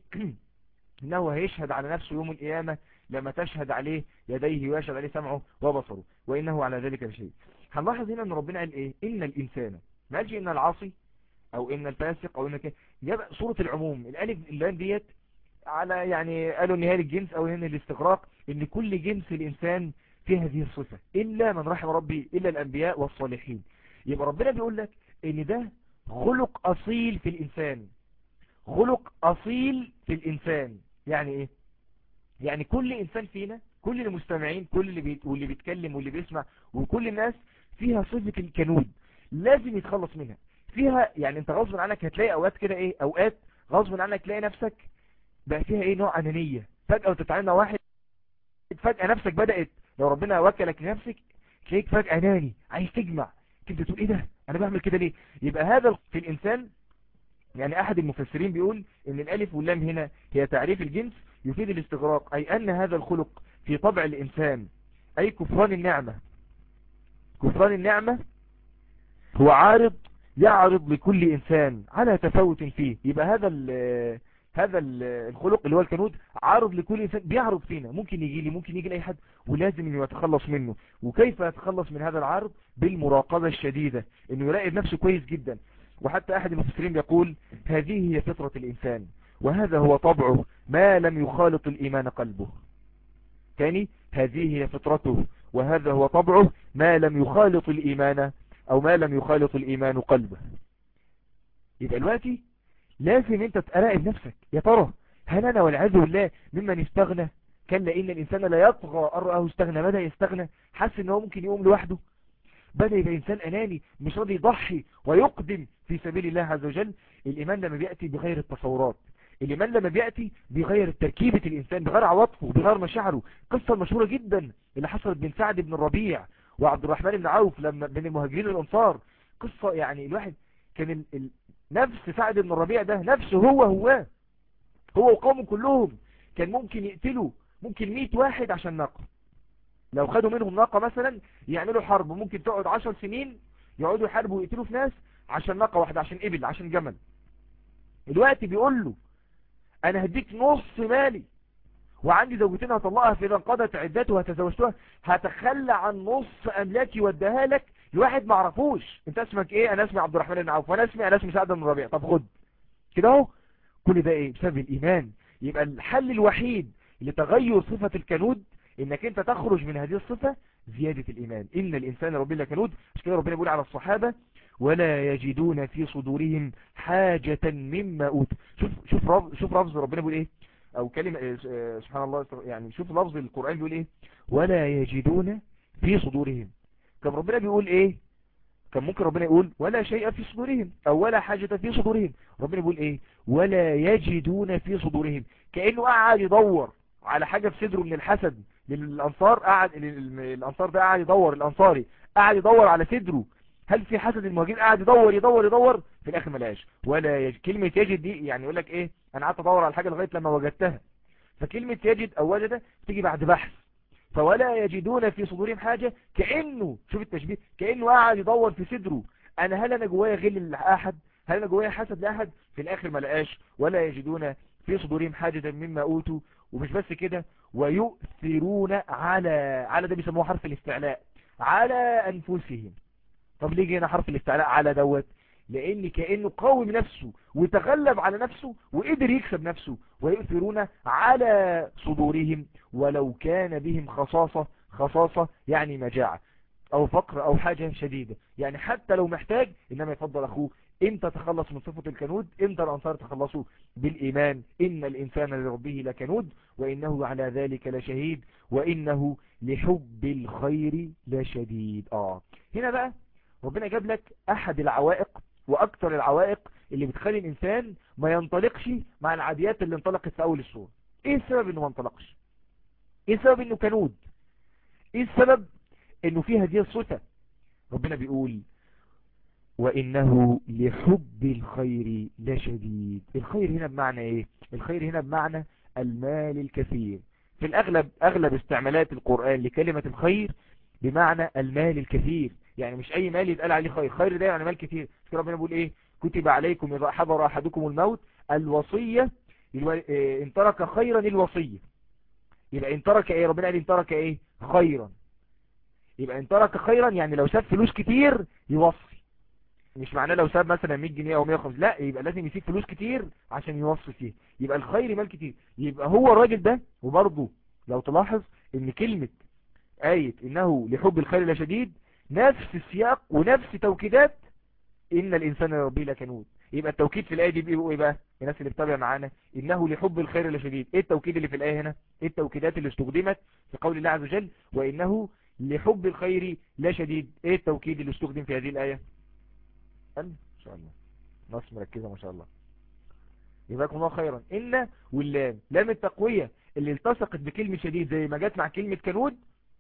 [SPEAKER 1] انه هيشهد على نفسه يوم القيامة لما تشهد عليه يديه ويشهد عليه سمعه وبصره وانه على ذلك لشهيد هنلاحظ هنا ان ربنا قال ايه ان الانسان ما قالش ان العاصي او ان الفاسق او انك يبقى صورة العموم الالف اللام ديت على يعني قالوا ان هي الجنس او هنا الاستغراق ان كل جنس الانسان في هذه الصفة الا من رحم ربي الا الانبياء والصالحين يبقى ربنا بيقول لك ان ده خلق اصيل في الانسان خلق اصيل في الانسان يعني ايه يعني كل انسان فينا كل المستمعين كل اللي بيت واللي بيتكلم واللي بيسمع وكل الناس فيها صفة الكنود لازم يتخلص منها فيها يعني انت غصب عنك هتلاقي اوقات كده ايه اوقات غصب عنك تلاقي نفسك بقى فيها ايه نوع انانية فجأة وتتعامل مع واحد فجأة نفسك بدأت لو ربنا وكلك لنفسك تلاقيك فجأة اناني عايز تجمع كنت تقول ايه ده انا بعمل كده ليه يبقى هذا في الانسان يعني احد المفسرين بيقول ان الالف واللام هنا هي تعريف الجنس يفيد الاستغراق اي ان هذا الخلق في طبع الانسان اي كفران النعمة كفران النعمة هو عارض يعرض لكل انسان على تفاوت فيه يبقى هذا هذا الخلق اللي هو الكنود عارض لكل انسان بيعرض فينا ممكن يجي لي ممكن يجي لاي حد ولازم انه يتخلص منه وكيف يتخلص من هذا العرض بالمراقبة الشديدة انه يراقب نفسه كويس جدا وحتى احد المفسرين يقول هذه هي فطرة الانسان وهذا هو طبعه ما لم يخالط الايمان قلبه ثاني هذه هي فطرته وهذا هو طبعه ما لم يخالط الايمان او ما لم يخالط الايمان قلبه يبقى دلوقتي لازم انت تراقب نفسك يا ترى هل انا والعياذ بالله ممن استغنى كلا ان الانسان لا يطغى ان راه استغنى بدا يستغنى حس ان هو ممكن يقوم لوحده بدا يبقى انسان اناني مش راضي يضحي ويقدم في سبيل الله عز وجل الايمان لما بياتي بغير التصورات الإيمان لما بيأتي بيغير تركيبة الإنسان بيغير عواطفه بيغير مشاعره قصة مشهورة جدا اللي حصلت بين سعد بن الربيع وعبد الرحمن بن عوف لما بين المهاجرين والأنصار قصة يعني الواحد كان نفس سعد بن الربيع ده نفسه هو هو هو وقومه كلهم كان ممكن يقتلوا ممكن 100 واحد عشان ناقة لو خدوا منهم ناقة مثلا يعملوا حرب ممكن تقعد 10 سنين يقعدوا يحاربوا ويقتلوا في ناس عشان ناقة واحدة عشان ابل عشان جمل الوقت بيقول له انا هديك نص مالي وعندي زوجتين هطلقها في انقضت عدتها وتزوجتها هتخلى عن نص املاكي واديها لك لواحد ما اعرفوش انت اسمك ايه انا اسمي عبد الرحمن بن عوف وانا اسمي انا اسمي سعد بن ربيع طب خد كده اهو كل ده ايه بسبب الايمان يبقى الحل الوحيد لتغير صفة الكنود انك انت تخرج من هذه الصفة زيادة الايمان ان الانسان ربي لكنود مش كده ربنا بيقول على الصحابة ولا يجدون في صدورهم حاجة مما اوت شوف شوف رب شوف لفظ ربنا بيقول ايه او كلمة سبحان الله يعني شوف لفظ القرآن بيقول ايه ولا يجدون في صدورهم كان ربنا بيقول ايه كان ممكن ربنا يقول ولا شيء في صدورهم او ولا حاجة في صدورهم ربنا بيقول ايه ولا يجدون في صدورهم كأنه قاعد يدور على حاجة في صدره من الحسد للأنصار قاعد الأنصار ده قاعد يدور الأنصاري قاعد يدور على صدره هل في حسد المهاجرين قاعد يدور يدور يدور في الاخر ما لقاش ولا يجد كلمة يجد دي يعني يقول لك ايه انا قعدت ادور على الحاجة لغاية لما وجدتها فكلمة يجد او وجد تيجي بعد بحث فولا يجدون في صدورهم حاجة كأنه شوف التشبيه كأنه قاعد يدور في صدره انا هل انا جوايا غل لاحد هل انا جوايا حسد لاحد في الاخر ما لقاش ولا يجدون في صدورهم حاجة مما اوتوا ومش بس كده ويؤثرون على على ده بيسموه حرف الاستعلاء على انفسهم طب ليه جينا حرف الاستعلاء على دوت لان كأنه قوم نفسه وتغلب على نفسه وقدر يكسب نفسه ويؤثرون على صدورهم ولو كان بهم خصاصة خصاصة يعني مجاعة او فقر او حاجة شديدة يعني حتى لو محتاج انما يفضل اخوه امتى تخلص من صفة الكنود امتى الانصار تخلصوا بالايمان ان الانسان لربه لكنود وانه على ذلك لشهيد وانه لحب الخير لشديد اه هنا بقى ربنا جاب لك احد العوائق واكثر العوائق اللي بتخلي الانسان ما ينطلقش مع العاديات اللي انطلقت في اول السورة ايه السبب انه ما انطلقش ايه السبب انه كنود ايه السبب انه فيها دي الصوتة ربنا بيقول وانه لحب الخير لشديد الخير هنا بمعنى ايه الخير هنا بمعنى المال الكثير في الاغلب اغلب استعمالات القرآن لكلمة الخير بمعنى المال الكثير يعني مش اي مال يتقال عليه خير خير ده يعني مال كتير ربنا بيقول ايه كتب عليكم اذا حضر احدكم الموت الوصية ان ترك خيرا الوصية يبقى ان ترك ايه ربنا قال ان ترك ايه خيرا يبقى ان ترك خيرا يعني لو ساب فلوس كتير يوصي مش معناه لو ساب مثلا 100 جنيه او 150 لا يبقى لازم يسيب فلوس كتير عشان يوصي فيه يبقى الخير مال كتير يبقى هو الراجل ده وبرضه لو تلاحظ ان كلمة آية انه لحب الخير لشديد نفس السياق ونفس توكيدات ان الانسان ربي لكنود يبقى التوكيد في الايه دي بيبقوا ايه بقى الناس اللي بتتابع معانا انه لحب الخير لشديد ايه التوكيد اللي في الايه هنا ايه التوكيدات اللي استخدمت في قول الله عز وجل وانه لحب الخير لا شديد ايه التوكيد اللي استخدم في هذه الايه ان شاء الله ناس مركزه ما شاء الله يبقى الله خيرا ان واللام لام التقويه اللي التصقت بكلمه شديد زي ما جت مع كلمه كنود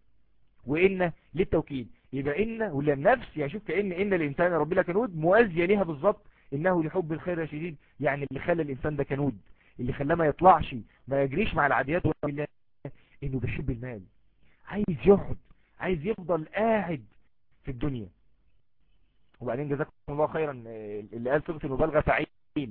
[SPEAKER 1] وان للتوكيد يبقى إن ولا نفس يعني شوف كأن إن الإنسان ربي لها كنود موازية ليها بالظبط إنه لحب الخير شديد يعني اللي خلى الإنسان ده كنود اللي خلاه ما يطلعش ما يجريش مع العاديات ولا إنه بيحب المال عايز يقعد عايز يفضل قاعد في الدنيا وبعدين جزاكم الله خيرا اللي قال صيغه المبالغه فعيل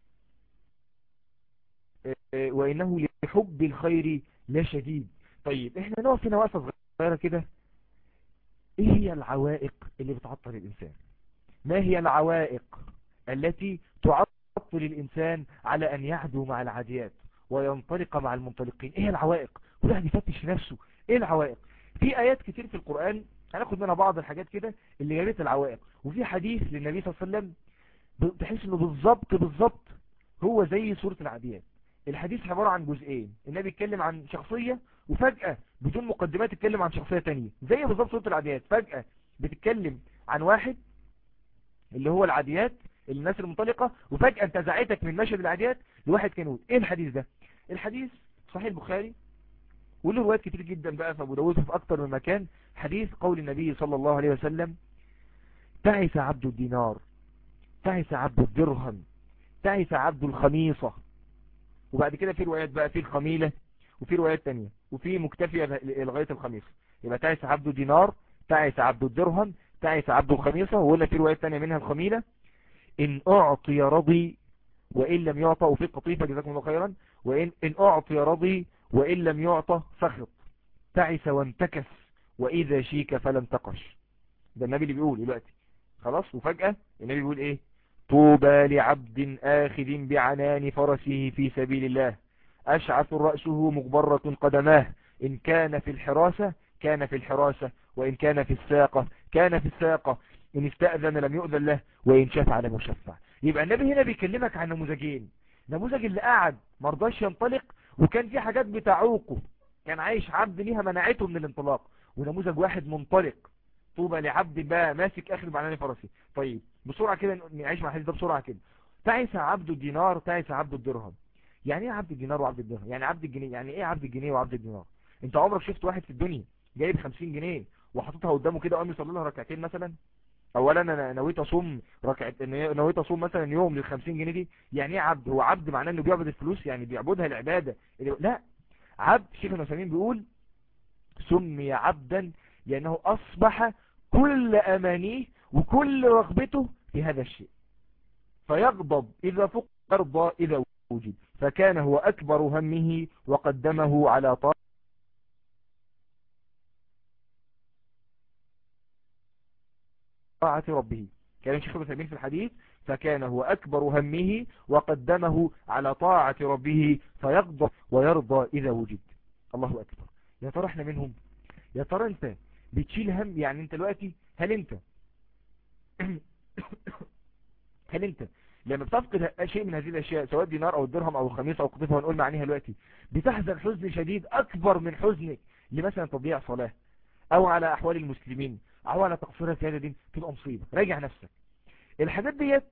[SPEAKER 1] وإنه لحب الخير لا شديد طيب احنا نقف هنا وقفه صغيره كده ايه هي العوائق اللي بتعطل الانسان ما هي العوائق التي تعطل الانسان على ان يعدو مع العاديات وينطلق مع المنطلقين ايه العوائق كل واحد يفتش في نفسه ايه العوائق في ايات كتير في القرآن هناخد منها بعض الحاجات كده اللي جابت العوائق وفي حديث للنبي صلى الله عليه وسلم تحس انه بالظبط بالظبط هو زي سورة العاديات الحديث عبارة عن جزئين النبي اتكلم عن شخصية وفجأة بدون مقدمات تتكلم عن شخصية تانية زي بالظبط سورة العاديات فجأة بتتكلم عن واحد اللي هو العاديات الناس المنطلقة وفجأة انتزعتك من مشهد العاديات لواحد كنود ايه الحديث ده الحديث صحيح البخاري وله روايات كتير جدا بقى في ابو داود في اكتر من مكان حديث قول النبي صلى الله عليه وسلم تعس عبد الدينار تعس عبد الدرهم تعس عبد الخميصة وبعد كده في روايات بقى في الخميلة وفي روايات تانية وفي مكتفية لغاية الخميصة يبقى تعس عبد الدينار تعس عبد الدرهم تعس عبد الخميصة وقلنا في روايات تانية منها الخميلة إن أعطي رضي وإن لم يعطى وفي القطيفة جزاكم الله خيرا وإن إن أعطي رضي وإن لم يعطى سخط تعس وانتكس وإذا شيك فلم تقش ده النبي اللي بيقول دلوقتي خلاص وفجأة النبي بيقول ايه طوبى لعبد آخذ بعنان فرسه في سبيل الله أشعث رأسه مغبرة قدماه إن كان في الحراسة كان في الحراسة وإن كان في الساقة كان في الساقة إن استأذن لم يؤذن له وإن شفع لم يشفع يبقى النبي هنا بيكلمك عن نموذجين نموذج اللي قاعد مرضاش ينطلق وكان في حاجات بتعوقه كان عايش عبد ليها منعته من الانطلاق ونموذج واحد منطلق طوبى لعبد بقى ماسك اخر معناني فرسي طيب بسرعة كده نعيش مع الحديث ده بسرعة كده تعس عبد الدينار تعس عبد الدرهم يعني ايه عبد الدينار وعبد الدرهم يعني عبد الجنيه يعني ايه عبد الجنيه وعبد الدينار انت عمرك شفت واحد في الدنيا جايب 50 جنيه وحاططها قدامه كده قام يصلي لها ركعتين مثلا اولا انا نويت اصوم ركعه نويت اصوم مثلا يوم لل 50 جنيه دي يعني ايه عبد هو عبد معناه انه بيعبد الفلوس يعني بيعبدها العباده لا عبد شيخ المسلمين بيقول سمي عبدا لانه اصبح كل امانيه وكل رغبته في هذا الشيء فيغضب اذا فق يرضى اذا وجد فكان هو اكبر همه وقدمه على طاعه طاعة ربه كان الشيخ ابن في الحديث فكان هو أكبر همه وقدمه على طاعة ربه فيغضب ويرضى إذا وجد الله أكبر يا ترى احنا منهم يا ترى انت بتشيل هم يعني انت دلوقتي هل انت هل انت لما بتفقد شيء من هذه الاشياء سواء دينار او الدرهم او الخميس او قطيفه هنقول معنيها دلوقتي بتحزن حزن شديد اكبر من حزنك لمثلا تضييع صلاه او على احوال المسلمين او على تقصيرها في هذا الدين تبقى مصيبة راجع نفسك الحاجات ديت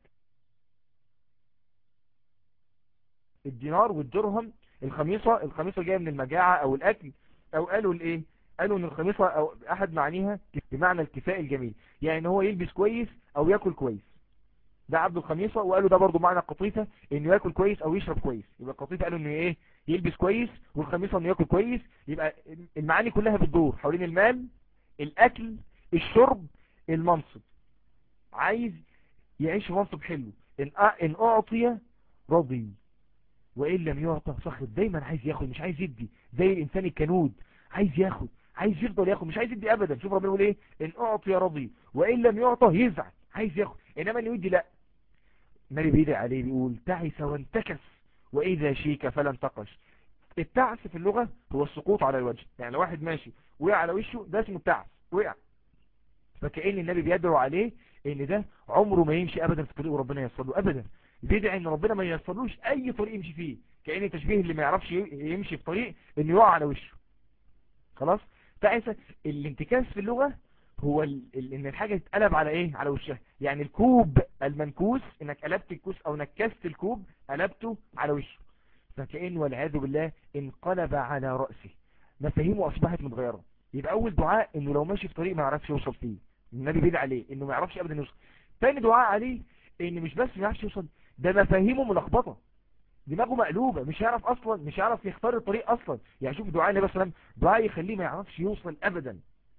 [SPEAKER 1] الدينار والدرهم الخميصة الخميصة جاية من المجاعة او الاكل او قالوا الايه قالوا ان الخميصة او احد معانيها بمعنى الكفاء الجميل يعني ان هو يلبس كويس او ياكل كويس ده عبد الخميصة وقالوا ده برضو معنى القطيفة انه ياكل كويس او يشرب كويس يبقى القطيفة قالوا انه ايه يلبس كويس والخميصة انه ياكل كويس يبقى المعاني كلها بتدور حوالين المال الاكل الشرب المنصب عايز يعيش منصب حلو إن, إن أعطي رضي وإن لم يعطى سخط دايما عايز ياخد مش عايز يدي زي الإنسان الكنود عايز ياخد عايز يفضل ياخد مش عايز يدي أبدا شوف ربنا يقول إيه إن أعطي رضي وإن لم يعطى يزعل عايز ياخد إنما اللي يدي لا النبي بيدعي عليه بيقول تعس وانتكس وإذا شيك فلا انتقش التعس في اللغة هو السقوط على الوجه يعني لو واحد ماشي وقع على وشه ده اسمه التعس وقع فكأن النبي بيدعو عليه ان ده عمره ما يمشي ابدا في طريق ربنا ييسر له ابدا بيدعي ان ربنا ما ييسرلوش اي طريق يمشي فيه كأن تشبيه اللي ما يعرفش يمشي في طريق انه يقع على وشه خلاص تعيسى الانتكاس في اللغة هو ان الحاجة تتقلب على ايه على وشها يعني الكوب المنكوس انك قلبت الكوس او نكست الكوب قلبته على وشه فكأن والعياذ بالله انقلب على رأسه مفاهيمه اصبحت متغيرة يبقى اول دعاء انه لو ماشي في طريق ما يعرفش يوصل فيه النبي بيدعي عليه انه ما يعرفش ابدا يوصل تاني دعاء عليه ان مش بس ما يعرفش يوصل ده مفاهيمه ملخبطه دماغه مقلوبة مش هيعرف اصلا مش هيعرف يختار الطريق اصلا يعني شوف دعاء النبي صلى الله عليه وسلم دعاء يخليه ما يعرفش يوصل ابدا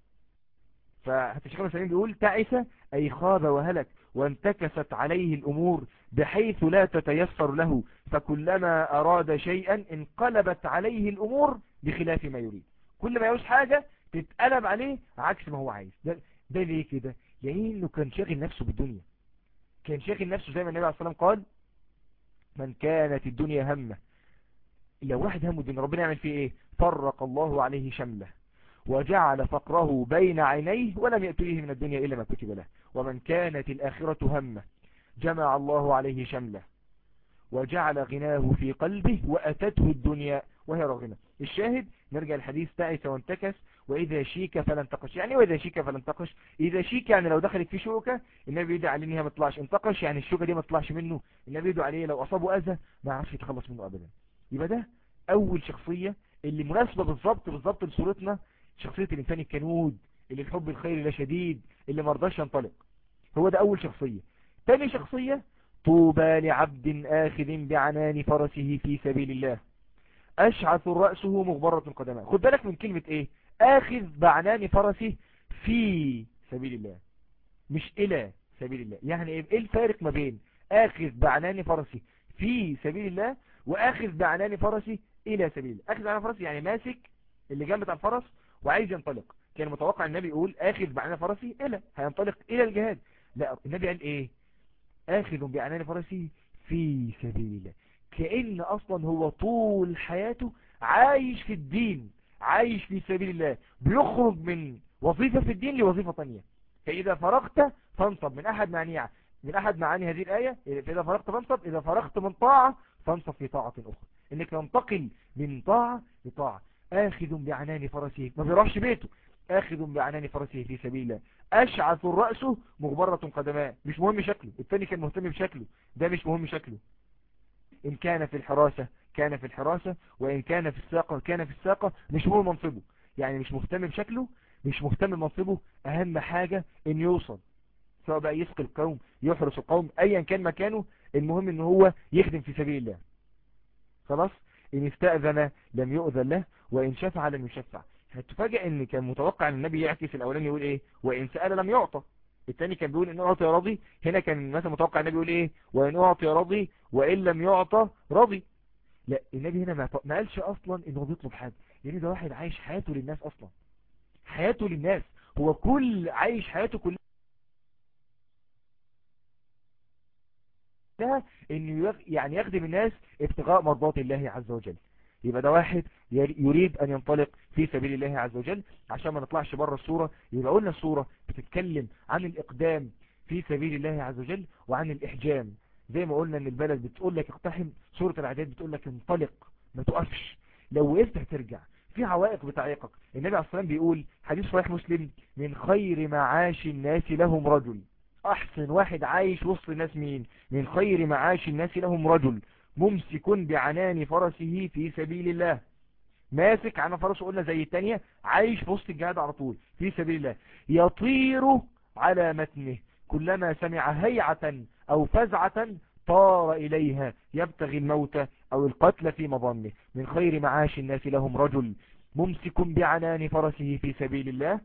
[SPEAKER 1] فحتى الشيخ المسلمين بيقول تعس اي خاب وهلك وانتكست عليه الامور بحيث لا تتيسر له فكلما اراد شيئا انقلبت عليه الامور بخلاف ما يريد كل ما يعوز حاجة تتقلب عليه عكس ما هو عايز ده, ده ليه كده يعني انه كان شاغل نفسه بالدنيا كان شاغل نفسه زي ما النبي عليه الصلاة والسلام قال من كانت الدنيا همه لو واحد همه الدنيا ربنا يعمل فيه ايه فرق الله عليه شمله وجعل فقره بين عينيه ولم يأتيه من الدنيا إلا ما كتب له ومن كانت الآخرة همه جمع الله عليه شمله وجعل غناه في قلبه وأتته الدنيا وهي راغمة الشاهد نرجع الحديث تعس وانتكس وإذا شيك فلا انتقش يعني وإذا شيك فلا انتقش إذا شيك يعني لو دخلت في شوكة النبي يدعى عليه انها ما تطلعش انتقش يعني الشوكة دي ما تطلعش منه النبي يدعى عليه لو أصابه أذى ما يعرفش يتخلص منه أبدا يبقى ده أول شخصية اللي مناسبة بالظبط بالظبط لصورتنا شخصية الإنسان الكنود اللي الحب الخير لا شديد اللي مرضاش ينطلق هو ده أول شخصية تاني شخصية طوبى لعبد آخذ بعنان فرسه في سبيل الله أشعث رأسه مغبرة قدماء خد بالك من كلمة ايه آخذ بعنان فرسه في سبيل الله مش إلى سبيل الله يعني ايه الفارق ما بين آخذ بعنان فرسه في سبيل الله وآخذ بعنان فرسه الى سبيل الله اخذ على فرسي يعني ماسك اللي جنب بتاع الفرس وعايز ينطلق كان متوقع النبي يقول اخذ بعنان فرسي الى هينطلق الى الجهاد لا النبي قال ايه اخذ بعنان فرسي في سبيل الله كأن اصلا هو طول حياته عايش في الدين عايش في سبيل الله بيخرج من وظيفة في الدين لوظيفة تانية فإذا فرغت فانصب من أحد معاني من أحد معاني هذه الآية فإذا فرغت فانصب إذا فرغت من طاعة فانصب في طاعة أخرى إنك تنتقل من طاعة لطاعة آخذ بعنان فرسه ما بيروحش بيته آخذ بعنان فرسه في سبيل الله أشعث الرأس مغبرة قدماء مش مهم شكله الثاني كان مهتم بشكله ده مش مهم شكله إن كان في الحراسة كان في الحراسة وإن كان في الساقة كان في الساقة مش مهم منصبه يعني مش مهتم بشكله مش مهتم بمنصبه أهم حاجة إن يوصل سواء بقى يسقي القوم يحرس القوم أيا كان مكانه المهم إن هو يخدم في سبيل الله خلاص إن استأذن لم يؤذن له وإن شفع لم يشفع هتفاجئ إن كان متوقع أن النبي يعكس الأولاني يقول إيه وإن سأل لم يعطى الثاني كان بيقول إن أعطي راضي هنا كان مثلا متوقع النبي يقول إيه وإن أعطي راضي وإن لم يعطى راضي لا النبي هنا ما قالش أصلا إنه بيطلب حاجة يعني ده واحد عايش حياته للناس أصلا حياته للناس هو كل عايش حياته كلها انه يعني يخدم الناس ابتغاء مرضات الله عز وجل يبقى ده واحد يريد ان ينطلق في سبيل الله عز وجل عشان ما نطلعش بره الصورة يبقى قلنا الصورة بتتكلم عن الاقدام في سبيل الله عز وجل وعن الاحجام زي ما قلنا ان البلد بتقول لك اقتحم سورة العداد بتقول لك انطلق ما تقفش لو وقفت هترجع في عوائق بتعيقك النبي عليه الصلاة والسلام بيقول حديث صحيح مسلم من خير معاش الناس لهم رجل احسن واحد عايش وسط الناس مين من خير معاش الناس لهم رجل ممسك بعنان فرسه في سبيل الله ماسك عنان فرسه قلنا زي التانية عايش في وسط الجهاد على طول في سبيل الله يطير على متنه كلما سمع هيعة او فزعة طار إليها يبتغي الموت أو القتل في مظنه من خير معاش الناس لهم رجل ممسك بعنان فرسه في سبيل الله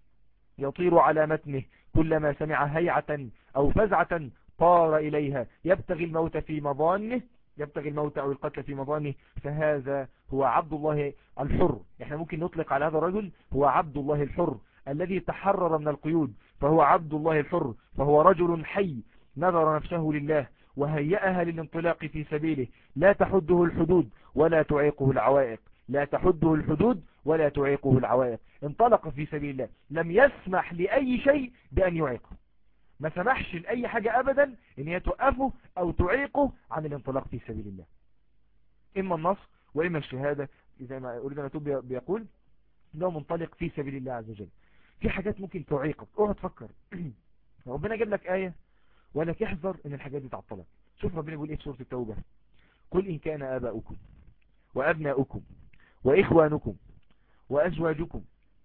[SPEAKER 1] يطير على متنه كلما سمع هيعة أو فزعة طار إليها يبتغي الموت في مظانه يبتغي الموت أو القتل في مظانه فهذا هو عبد الله الحر احنا ممكن نطلق على هذا الرجل هو عبد الله الحر الذي تحرر من القيود فهو عبد الله الحر فهو رجل حي نذر نفسه لله وهيئها للانطلاق في سبيله لا تحده الحدود ولا تعيقه العوائق لا تحده الحدود ولا تعيقه العوائق انطلق في سبيل الله لم يسمح لأي شيء بأن يعيقه ما سمحش لأي حاجة أبدا ان هي توقفه أو تعيقه عن الانطلاق في سبيل الله إما النصر وإما الشهادة زي ما أريد أن بيقول انه منطلق في سبيل الله عز وجل في حاجات ممكن تعيقك اوعى تفكر ربنا جاب لك آية ولك احذر ان الحاجات دي تعطلك شوف ربنا بيقول ايه في سورة التوبة قل إن كان آباؤكم وأبناؤكم وإخوانكم وأزواجكم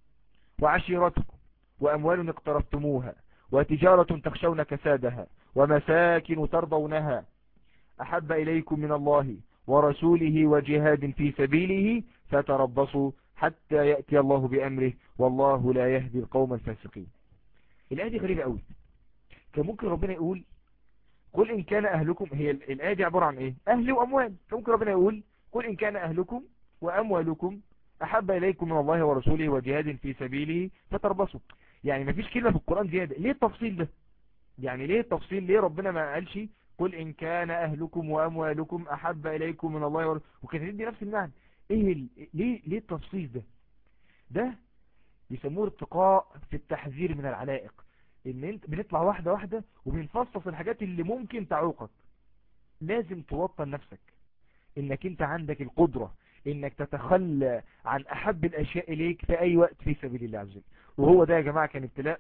[SPEAKER 1] وعشيرتكم وأموال اقترفتموها وتجارة تخشون كسادها ومساكن ترضونها أحب إليكم من الله ورسوله وجهاد في سبيله فتربصوا حتى يأتي الله بأمره والله لا يهدي القوم الفاسقين الآية دي غريبة قوي كان ممكن ربنا يقول قل إن كان أهلكم هي الآية دي عبارة عن إيه أهل وأموال فممكن ربنا يقول قل إن كان أهلكم وأموالكم أحب إليكم من الله ورسوله وجهاد في سبيله فتربصوا يعني ما فيش كلمة في القرآن زيادة ليه التفصيل ده يعني ليه التفصيل ليه ربنا ما قالش قل إن كان أهلكم وأموالكم أحب إليكم من الله ورسوله وكانت دي نفس المعنى إيه ال... ليه ليه التفصيل ده ده يسموه ارتقاء في التحذير من العلائق ان انت بنطلع واحدة واحدة وبنفصص الحاجات اللي ممكن تعوقك لازم توطن نفسك انك انت عندك القدرة انك تتخلى عن احب الاشياء اليك في اي وقت في سبيل الله عز وجل وهو ده يا جماعة كان ابتلاء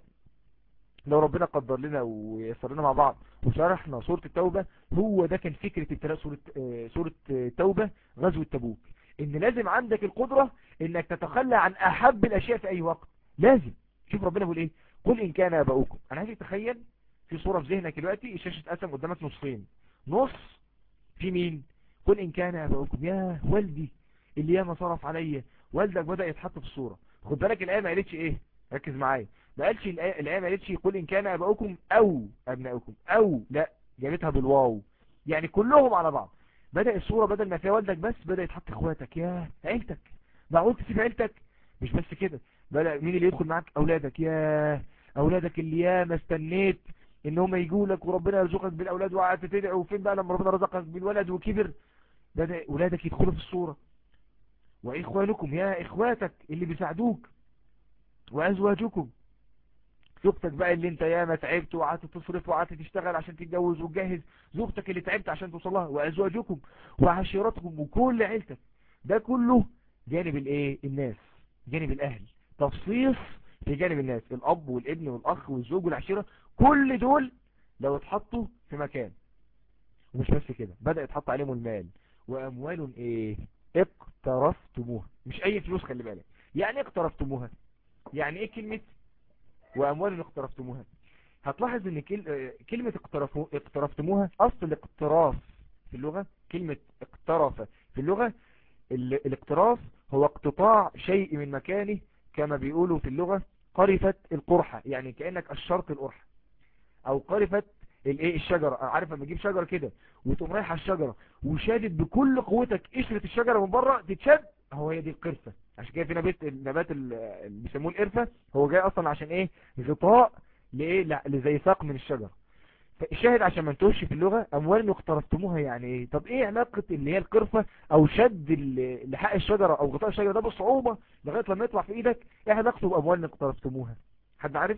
[SPEAKER 1] لو ربنا قدر لنا ويسر لنا مع بعض وشرحنا سورة التوبة هو ده كان فكرة ابتلاء سورة, سورة التوبة غزوة تبوك ان لازم عندك القدرة انك تتخلى عن احب الاشياء في اي وقت لازم شوف ربنا بيقول ايه قل ان كان اباؤكم انا عايزك تخيل في صورة في ذهنك دلوقتي الشاشة اتقسم قدامك نصين نص في مين قل ان كان اباؤكم يا والدي اللي ياما صرف عليا والدك بدأ يتحط في الصورة خد بالك الآية ما قالتش ايه ركز معايا ما قالش الآية, الآية ما قالتش قل إن كان أباؤكم أو أبناؤكم أو لا جابتها بالواو يعني كلهم على بعض بدأ الصورة بدل ما فيها والدك بس بدأ يتحط اخواتك يا عيلتك معقول تسيب عيلتك مش بس كده بدأ مين اللي يدخل معاك اولادك يا اولادك اللي ياما استنيت ان هم يجوا لك وربنا يرزقك بالاولاد وقعدت تدعي وفين بقى لما ربنا رزقك بالولد وكبر بدأ اولادك يدخلوا في الصورة واخوانكم يا اخواتك اللي بيساعدوك وازواجكم زوجتك بقى اللي انت ياما تعبت وقعدت تصرف وقعدت تشتغل عشان تتجوز وتجهز زوجتك اللي تعبت عشان توصلها وازواجكم وعشيرتكم وكل عيلتك ده كله جانب الايه الناس جانب الاهل تفصيص في جانب الناس الاب والابن والاخ والزوج والعشيرة كل دول لو اتحطوا في مكان ومش بس كده بدأ يتحط عليهم المال واموال ايه اقترفتموها مش اي فلوس خلي بالك يعني اقترفتموها يعني ايه كلمة واموال اقترفتموها هتلاحظ ان كلمة اقترفتموها اصل الاقتراف في اللغة كلمة اقترف في اللغة الاقتراف هو اقتطاع شيء من مكانه كما بيقولوا في اللغة قرفت القرحة يعني كأنك الشرط القرحة او قرفت الايه الشجرة عارف لما تجيب شجرة كده وتقوم رايح على الشجرة وشادد بكل قوتك قشرة الشجرة من بره تتشد هو هي دي القرفة عشان كده في نبات النبات اللي بيسموه القرفة هو جاي اصلا عشان ايه غطاء لايه لزي ساق من الشجرة الشاهد عشان ما نتوهش في اللغة اموال اقترفتموها يعني ايه طب ايه علاقة اللي هي القرفة او شد لحق الشجرة او غطاء الشجرة ده بصعوبة لغاية لما يطلع في ايدك ايه علاقته باموال اقترفتموها حد عارف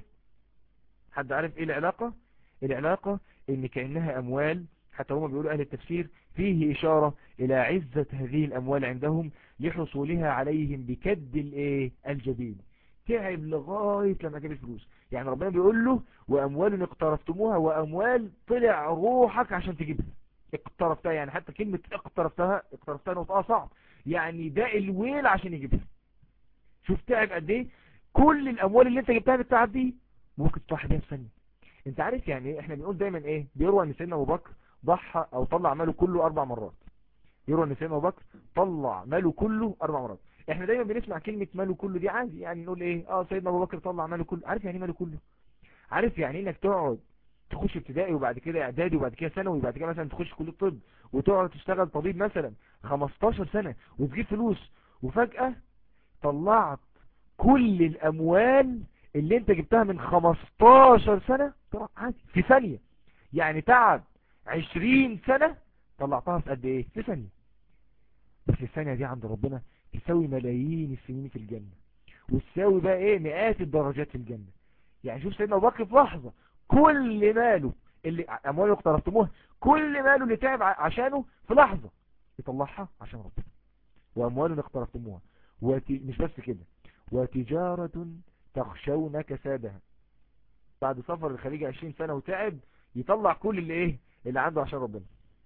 [SPEAKER 1] حد عارف ايه العلاقة العلاقة ان كأنها اموال حتى هم بيقولوا اهل التفسير فيه اشارة الى عزة هذه الاموال عندهم لحصولها عليهم بكد الايه الجبين تعب لغاية لما جاب الفلوس يعني ربنا بيقول له واموال اقترفتموها واموال طلع روحك عشان تجيبها اقترفتها يعني حتى كلمة اقترفتها اقترفتها نطقها صعب يعني ده الويل عشان يجيبها شوف تعب قد ايه كل الاموال اللي انت جبتها بالتعب دي ممكن تضحي بيها في ثانيه انت عارف يعني ايه احنا بنقول دايما ايه بيروى ان سيدنا ابو بكر ضحى او طلع ماله كله اربع مرات يروى ان سيدنا ابو بكر طلع ماله كله اربع مرات احنا دايما بنسمع كلمة ماله كله دي عادي يعني نقول ايه اه سيدنا ابو بكر طلع ماله كله عارف يعني ايه ماله كله عارف يعني انك تقعد تخش ابتدائي وبعد كده اعدادي وبعد كده ثانوي وبعد كده مثلا تخش كليه الطب وتقعد تشتغل طبيب مثلا 15 سنة وتجيب فلوس وفجأة طلعت كل الاموال اللي انت جبتها من 15 سنة طلع عادي في ثانية يعني تعب 20 سنة طلعتها في قد ايه في ثانية بس الثانية دي عند ربنا تساوي ملايين السنين في الجنة وتساوي بقى ايه مئات الدرجات في الجنة يعني شوف سيدنا ابو بكر في لحظة كل ماله اللي امواله اقترفتموها كل ماله اللي تعب عشانه في لحظة يطلعها عشان ربنا وامواله اقترفتموها وت... مش بس كده وتجارة تخشون كسادها بعد سفر الخليج 20 سنة وتعب يطلع كل اللي ايه اللي عنده عشان ربنا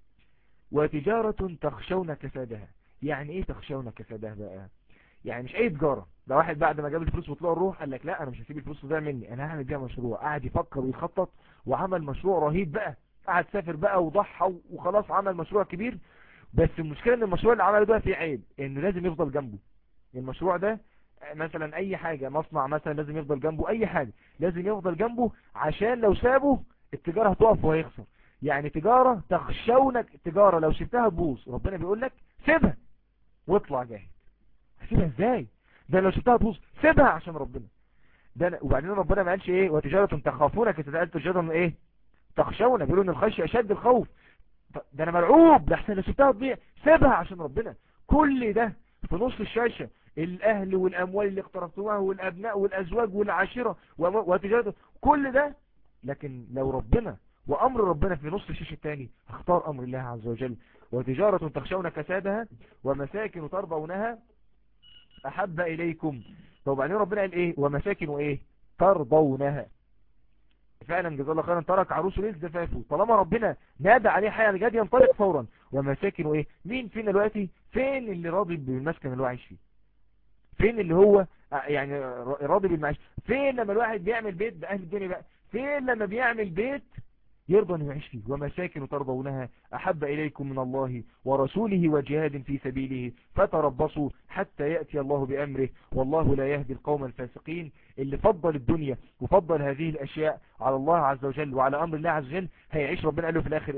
[SPEAKER 1] وتجارة تخشون كسادها يعني ايه تخشون كسادها بقى يعني مش اي تجارة ده واحد بعد ما جاب الفلوس وطلع الروح قال لك لا انا مش هسيب الفلوس ده مني انا هعمل بيها مشروع قاعد يفكر ويخطط وعمل مشروع رهيب بقى قاعد سافر بقى وضحى وخلاص عمل مشروع كبير بس المشكلة ان المشروع اللي عمله ده فيه عيب انه لازم يفضل جنبه المشروع ده مثلا اي حاجة مصنع مثلا لازم يفضل جنبه اي حاجة لازم يفضل جنبه عشان لو سابه التجارة هتقف وهيخسر يعني تجارة تخشونك تجارة لو سبتها تبوظ ربنا بيقول لك سيبها واطلع جاهد هسيبها ازاي ده لو سبتها تبوظ سيبها عشان ربنا ده وبعدين ربنا ما قالش ايه وتجارة تخافون كتجارة تجارة ايه تخشون بيقولوا ان الخشية اشد الخوف ده انا مرعوب ده احسن لو سبتها تضيع سيبها عشان ربنا كل ده في نص الشاشة الاهل والاموال اللي اقترفتوها والابناء والازواج والعاشرة وتجارة كل ده لكن لو ربنا وامر ربنا في نص الشيش الثاني اختار امر الله عز وجل وتجارة تخشون كسادها ومساكن ترضونها احب اليكم طب بعدين ربنا قال ايه ومساكن وايه ترضونها فعلا جزا الله خيرا ترك عروسه ليه زفافه طالما ربنا نادى عليه حياة الجاد ينطلق فورا ومساكن وايه مين فينا دلوقتي فين اللي راضي بالمسكن اللي هو عايش فيه فين اللي هو يعني راضي بالمعيش فين لما الواحد بيعمل بيت بأهل الدنيا بقى فين لما بيعمل بيت يرضى أن يعيش فيه ومساكن ترضونها أحب إليكم من الله ورسوله وجهاد في سبيله فتربصوا حتى يأتي الله بأمره والله لا يهدي القوم الفاسقين اللي فضل الدنيا وفضل هذه الأشياء على الله عز وجل وعلى أمر الله عز وجل هيعيش ربنا قال له في الآخر إيه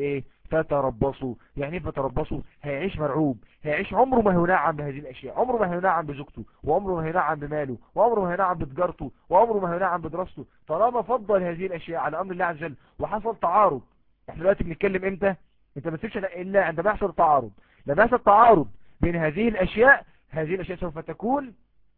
[SPEAKER 1] فتربصوا يعني ايه فتربصوا هيعيش مرعوب هيعيش عمره ما هينعم بهذه الاشياء عمره ما هينعم بزوجته وعمره ما هينعم بماله وعمره ما هينعم بتجارته وعمره ما هينعم بدراسته طالما فضل هذه الاشياء على امر الله عز وجل وحصل تعارض احنا دلوقتي بنتكلم امتى انت ما تسيبش الا عندما يحصل تعارض لما يحصل تعارض بين هذه الاشياء هذه الاشياء سوف تكون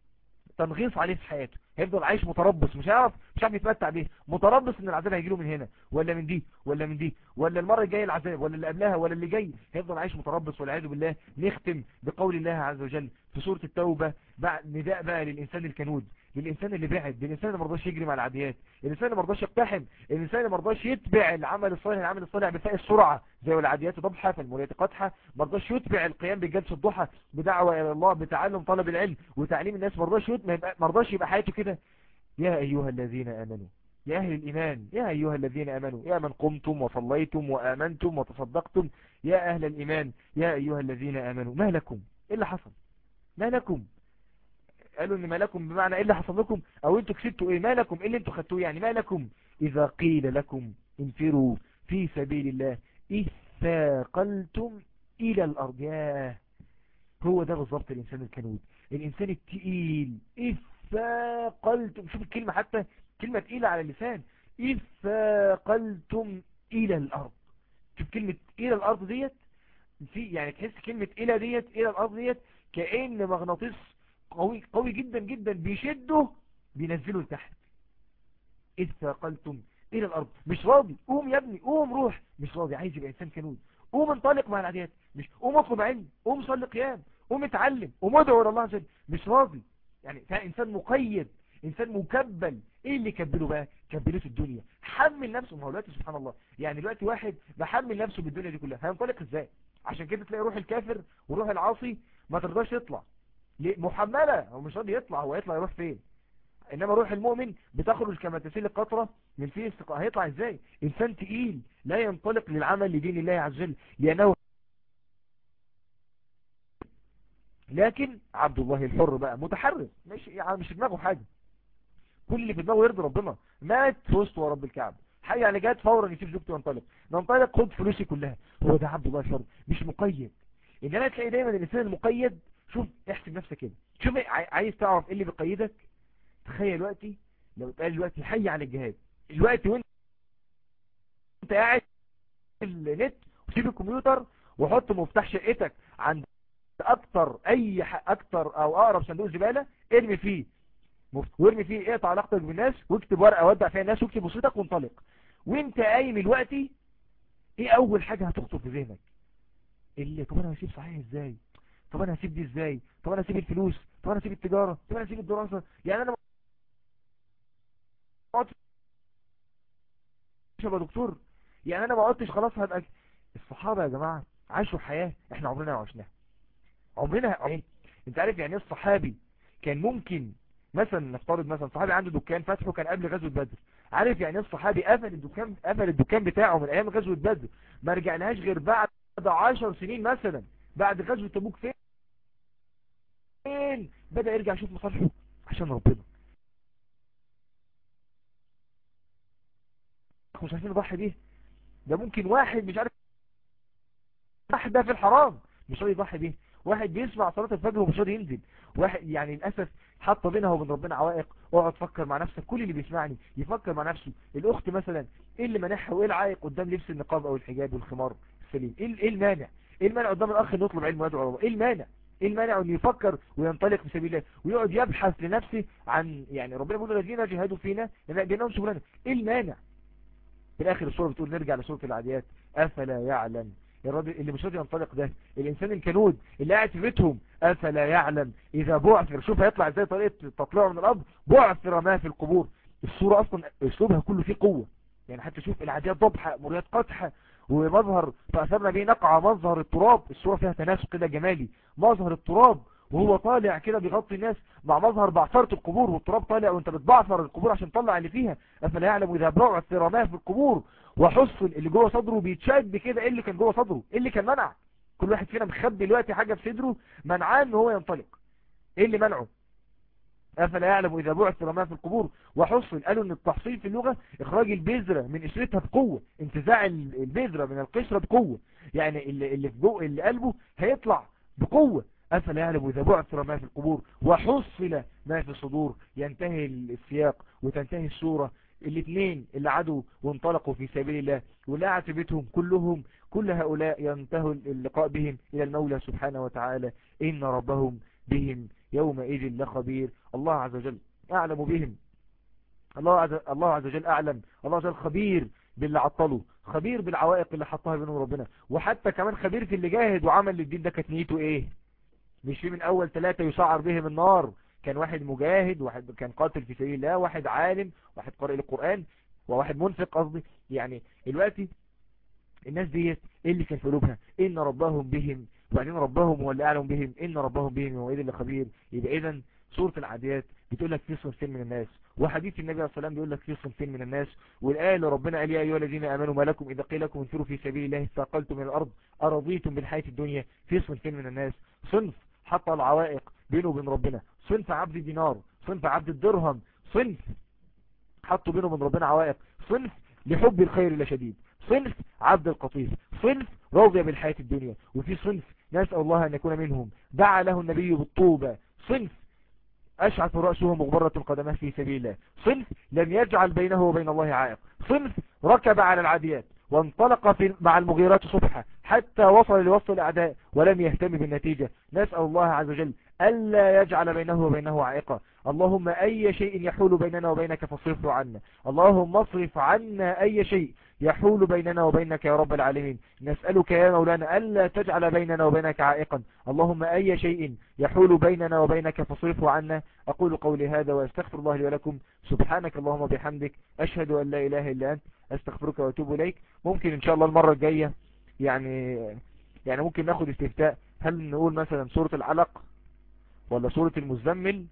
[SPEAKER 1] تنغيص عليه في حياته هيفضل عايش متربص مش عارف مش عارف يتمتع بيه متربص ان العذاب هيجي له من هنا ولا من دي ولا من دي ولا المره الجايه العذاب ولا اللي قبلها ولا اللي جاي هيفضل عايش متربص والعياذ بالله نختم بقول الله عز وجل في سوره التوبه بعد نداء بقى للانسان الكنود للإنسان اللي بعد للإنسان اللي مرضاش يجري مع العاديات الإنسان اللي مرضاش يقتحم الإنسان اللي مرضاش يتبع العمل الصالح العمل الصالح بفاء السرعة زي العاديات ضبحة فالموليات قدحة مرضاش يتبع القيام بجلسة الضحى بدعوة إلى الله بتعلم طلب العلم وتعليم الناس مرضاش يتبع مرضاش يبقى حياته كده يا أيها الذين آمنوا يا أهل الإيمان يا أيها الذين آمنوا يا من قمتم وصليتم وآمنتم وتصدقتم يا أهل الإيمان يا أيها الذين آمنوا ما لكم إيه اللي حصل ما لكم قالوا ان ما لكم بمعنى ايه اللي حصل لكم او انتوا كسبتوا ايه ما لكم ايه اللي انتوا خدتوه يعني ما لكم اذا قيل لكم انفروا في سبيل الله اذ ثاقلتم الى الارض ياه هو ده بالظبط الانسان الكنود الانسان التقيل اذ ثاقلتم شوف الكلمة حتى كلمة تقيلة على اللسان اذ ثاقلتم الى الارض شوف كلمة الى الارض ديت في يعني تحس كلمة الى ديت الى الارض ديت كأن مغناطيس قوي قوي جدا جدا بيشده بينزله لتحت إذ ثاقلتم إلى الأرض مش راضي قوم يا ابني قوم روح مش راضي عايز يبقى إنسان كنود قوم انطلق مع العاديات مش قوم اطلب علم قوم صلي قيام قوم اتعلم قوم ادعو الى الله عز وجل مش راضي يعني إنسان مقيد إنسان مكبل إيه اللي كبله بقى كبلته الدنيا حمل نفسه ما هو دلوقتي سبحان الله يعني دلوقتي واحد بحمل نفسه بالدنيا دي كلها هينطلق ازاي عشان كده تلاقي روح الكافر وروح العاصي ما ترضاش يطلع محملة هو مش راضي يطلع هو يطلع يروح فين انما روح المؤمن بتخرج كما تسيل القطرة من فيه استقاء هيطلع ازاي انسان تقيل لا ينطلق للعمل لدين الله عز وجل لانه لكن عبد الله الحر بقى متحرر مش يعني مش في دماغه حاجة كل اللي في دماغه يرضي ربنا مات في وسط ورب الكعبة حاجة يعني جات فورا يسيب زوجته وينطلق ننطلق خد فلوسي كلها هو ده عبد الله الحر مش مقيد انما تلاقي دايما الانسان المقيد شوف احسب نفسك كده شوف عايز تعرف ايه اللي بيقيدك تخيل دلوقتي لو اتقال دلوقتي حي على الجهاد دلوقتي وانت انت قاعد في النت وسيب الكمبيوتر وحط مفتاح شقتك عند اكتر اي اكتر او اقرب صندوق زباله ارمي فيه وارمي فيه اقطع علاقتك بالناس واكتب ورقه ودع فيها الناس واكتب وصيتك وانطلق وانت قايم دلوقتي ايه اول حاجه هتخطر في ذهنك اللي طب انا هسيب صحيح ازاي طب انا هسيب دي ازاي طب انا هسيب الفلوس طب انا هسيب التجارة طب انا هسيب الدراسة يعني انا ما يا دكتور يعني انا ما قلتش خلاص هبقى الصحابة يا جماعة عاشوا حياة احنا عمرنا ما عشناها عمرنا ايه انت عارف يعني الصحابي كان ممكن مثلا نفترض مثلا صحابي عنده دكان فتحه كان قبل غزوة بدر عارف يعني الصحابي قفل الدكان قفل الدكان بتاعه من ايام غزوة بدر ما رجعناش غير بعد 10 سنين مثلا بعد غزوة تبوك فين فين بدأ يرجع يشوف مصالحه عشان ربنا مش عارفين نضحي بيه ده ممكن واحد مش عارف واحد ده في الحرام مش راضي يضحي بيه واحد بيسمع صلاة الفجر ومش راضي ينزل واحد يعني للأسف حط بينها وبين ربنا عوائق واقعد تفكر مع نفسك كل اللي بيسمعني يفكر مع نفسه الأخت مثلا ايه اللي منحها وايه العائق قدام لبس النقاب او الحجاب والخمار السليم ايه, إيه المانع ايه المانع قدام الاخ انه يطلب علم ويدعو الله ايه المانع ايه المانع انه يفكر وينطلق في سبيل الله ويقعد يبحث لنفسه عن يعني ربنا بيقول الذين جهادوا فينا لنهدينهم سبلنا ايه المانع في الاخر الصوره بتقول نرجع لسوره العاديات افلا يعلم الراجل اللي مش راضي ينطلق ده الانسان الكنود اللي قاعد في بيتهم افلا يعلم اذا بعثر شوف هيطلع ازاي طريقه تطلعه من الارض بعثر ما في القبور الصوره اصلا اسلوبها كله فيه قوه يعني حتى شوف العاديات ضبحه مريات قدحه ومظهر فأثرنا به نقع مظهر التراب الصورة فيها تناسق كده جمالي مظهر التراب وهو طالع كده بيغطي الناس مع مظهر بعثرة القبور والتراب طالع وانت بتبعثر القبور عشان تطلع اللي فيها افلا يعلم اذا بعثر ما في القبور وحصن اللي جوه صدره بيتشد كده ايه اللي كان جوه صدره ايه اللي كان منع كل واحد فينا مخبي دلوقتي حاجة في صدره منعاه ان هو ينطلق ايه اللي منعه أفلا يعلم إذا بعثر ما في القبور وحصل قالوا أن التحصيل في اللغة إخراج البذرة من قشرتها بقوة انتزاع البذرة من القشرة بقوة يعني اللي, اللي في جو اللي قلبه هيطلع بقوة أفلا يعلم إذا بعثر ما في القبور وحصل ما في الصدور ينتهي السياق وتنتهي السورة الاثنين اللي عدوا وانطلقوا في سبيل الله واللي قعد في بيتهم كلهم كل هؤلاء ينتهوا اللقاء بهم إلى المولى سبحانه وتعالى إن ربهم بهم يومئذ لخبير الله عز وجل أعلم بهم الله عز, الله عز وجل أعلم الله عز وجل خبير باللي عطله خبير بالعوائق اللي حطها بينهم ربنا وحتى كمان خبير في اللي جاهد وعمل للدين ده كانت نيته ايه مش في من اول ثلاثة يشعر بهم النار كان واحد مجاهد واحد كان قاتل في سبيل الله واحد عالم واحد قارئ القرآن وواحد منفق قصدي يعني دلوقتي الناس ديت ايه اللي كان في قلوبها ان ربهم بهم وبعدين ربهم هو اللي اعلم بهم ان ربهم بهم هو اللي خبير يبقى اذا سورة العاديات بتقول لك في صنفين من الناس وحديث النبي عليه الصلاة والسلام بيقول لك في صنفين من الناس والآية اللي ربنا قال يا أيها الذين آمنوا ما لكم إذا قيل لكم انفروا في سبيل الله استقلتم من الأرض أرضيتم بالحياة الدنيا في صنفين من الناس صنف حط العوائق بينه وبين ربنا صنف عبد دينار صنف عبد الدرهم صنف حطوا بينه وبين ربنا عوائق صنف لحب الخير لشديد صنف عبد القطيف صنف راضي بالحياة الدنيا وفي صنف نسأل الله أن يكون منهم دعا له النبي بالطوبة صنف أشعث رأسه مغبرة قدمه في سبيل الله صنف لم يجعل بينه وبين الله عائق صنف ركب على العاديات وانطلق في مع المغيرات صبحا حتى وصل لوسط الأعداء ولم يهتم بالنتيجة نسأل الله عز وجل ألا يجعل بينه وبينه عائقا اللهم أي شيء يحول بيننا وبينك فاصرفه عنا اللهم اصرف عنا أي شيء يحول بيننا وبينك يا رب العالمين نسألك يا مولانا ألا تجعل بيننا وبينك عائقا اللهم أي شيء يحول بيننا وبينك فاصرفه عنا أقول قولي هذا وأستغفر الله لي ولكم سبحانك اللهم وبحمدك أشهد أن لا إله إلا أنت أستغفرك وأتوب إليك ممكن إن شاء الله المرة الجاية يعني يعني ممكن ناخد استفتاء هل نقول مثلا سورة العلق ولا سورة المزمل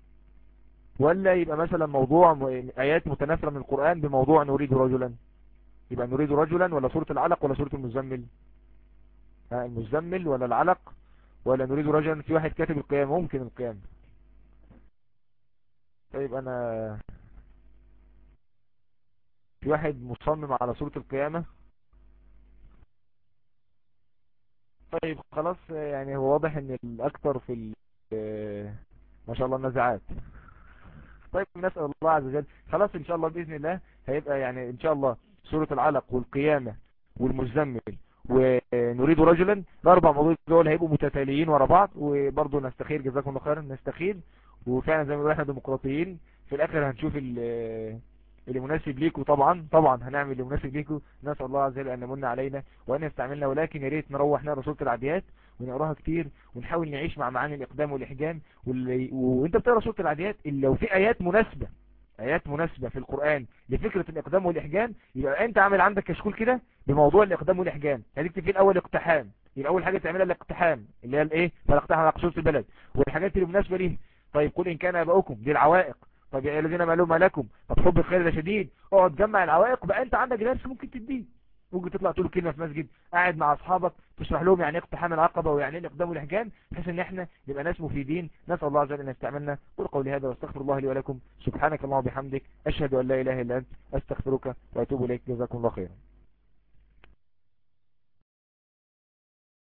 [SPEAKER 1] ولا يبقى مثلا موضوع آيات متنافرة من القرآن بموضوع نريد رجلا يبقى نريد رجلا ولا سورة العلق ولا سورة المزمل ها المزمل ولا العلق ولا نريد رجلا في واحد كاتب القيام ممكن القيام طيب انا في واحد مصمم على سورة القيامة طيب خلاص يعني هو واضح ان الاكثر في ما شاء الله النزعات طيب نسأل الله عز وجل خلاص ان شاء الله بإذن الله هيبقى يعني ان شاء الله سورة العلق والقيامة والمزمل ونريد رجلا الاربع موضوع دول هيبقوا متتاليين ورا بعض وبرضه نستخير جزاكم الله خيرا نستخير وفعلا زي ما بنقول احنا ديمقراطيين في الاخر هنشوف اللي مناسب ليكم طبعا طبعا هنعمل اللي مناسب ليكم نسأل الله عز وجل ان يمن علينا وان يستعملنا ولكن يا ريت نروح نقرا سوره العاديات ونقراها كتير ونحاول نعيش مع معاني الاقدام والاحجام واللي... وانت بتقرا سوره العاديات اللي لو في ايات مناسبه ايات مناسبة في القرآن لفكرة الاقدام والاحجام يبقى انت عامل عندك كشكول كده بموضوع الاقدام والاحجام هتكتب فيه الاول اقتحام يبقى اول حاجة تعملها الاقتحام اللي هي الايه فالاقتحام على قصور البلد والحاجات اللي مناسبة ليه طيب قل ان كان اباؤكم دي العوائق طب يا الذين مالوا ما لكم طب حب الخير ده شديد اقعد جمع العوائق بقى انت عندك درس ممكن تديه ممكن تطلع تقول كلمة في مسجد قاعد مع اصحابك تشرح لهم يعني ايه اقتحام العقبة ويعني ايه الاقدام والاحجام بحيث ان احنا نبقى ناس مفيدين نسال الله عز وجل ان يستعملنا قول قولي هذا واستغفر الله لي ولكم سبحانك اللهم وبحمدك اشهد ان لا اله الا انت استغفرك واتوب اليك جزاكم الله خيرا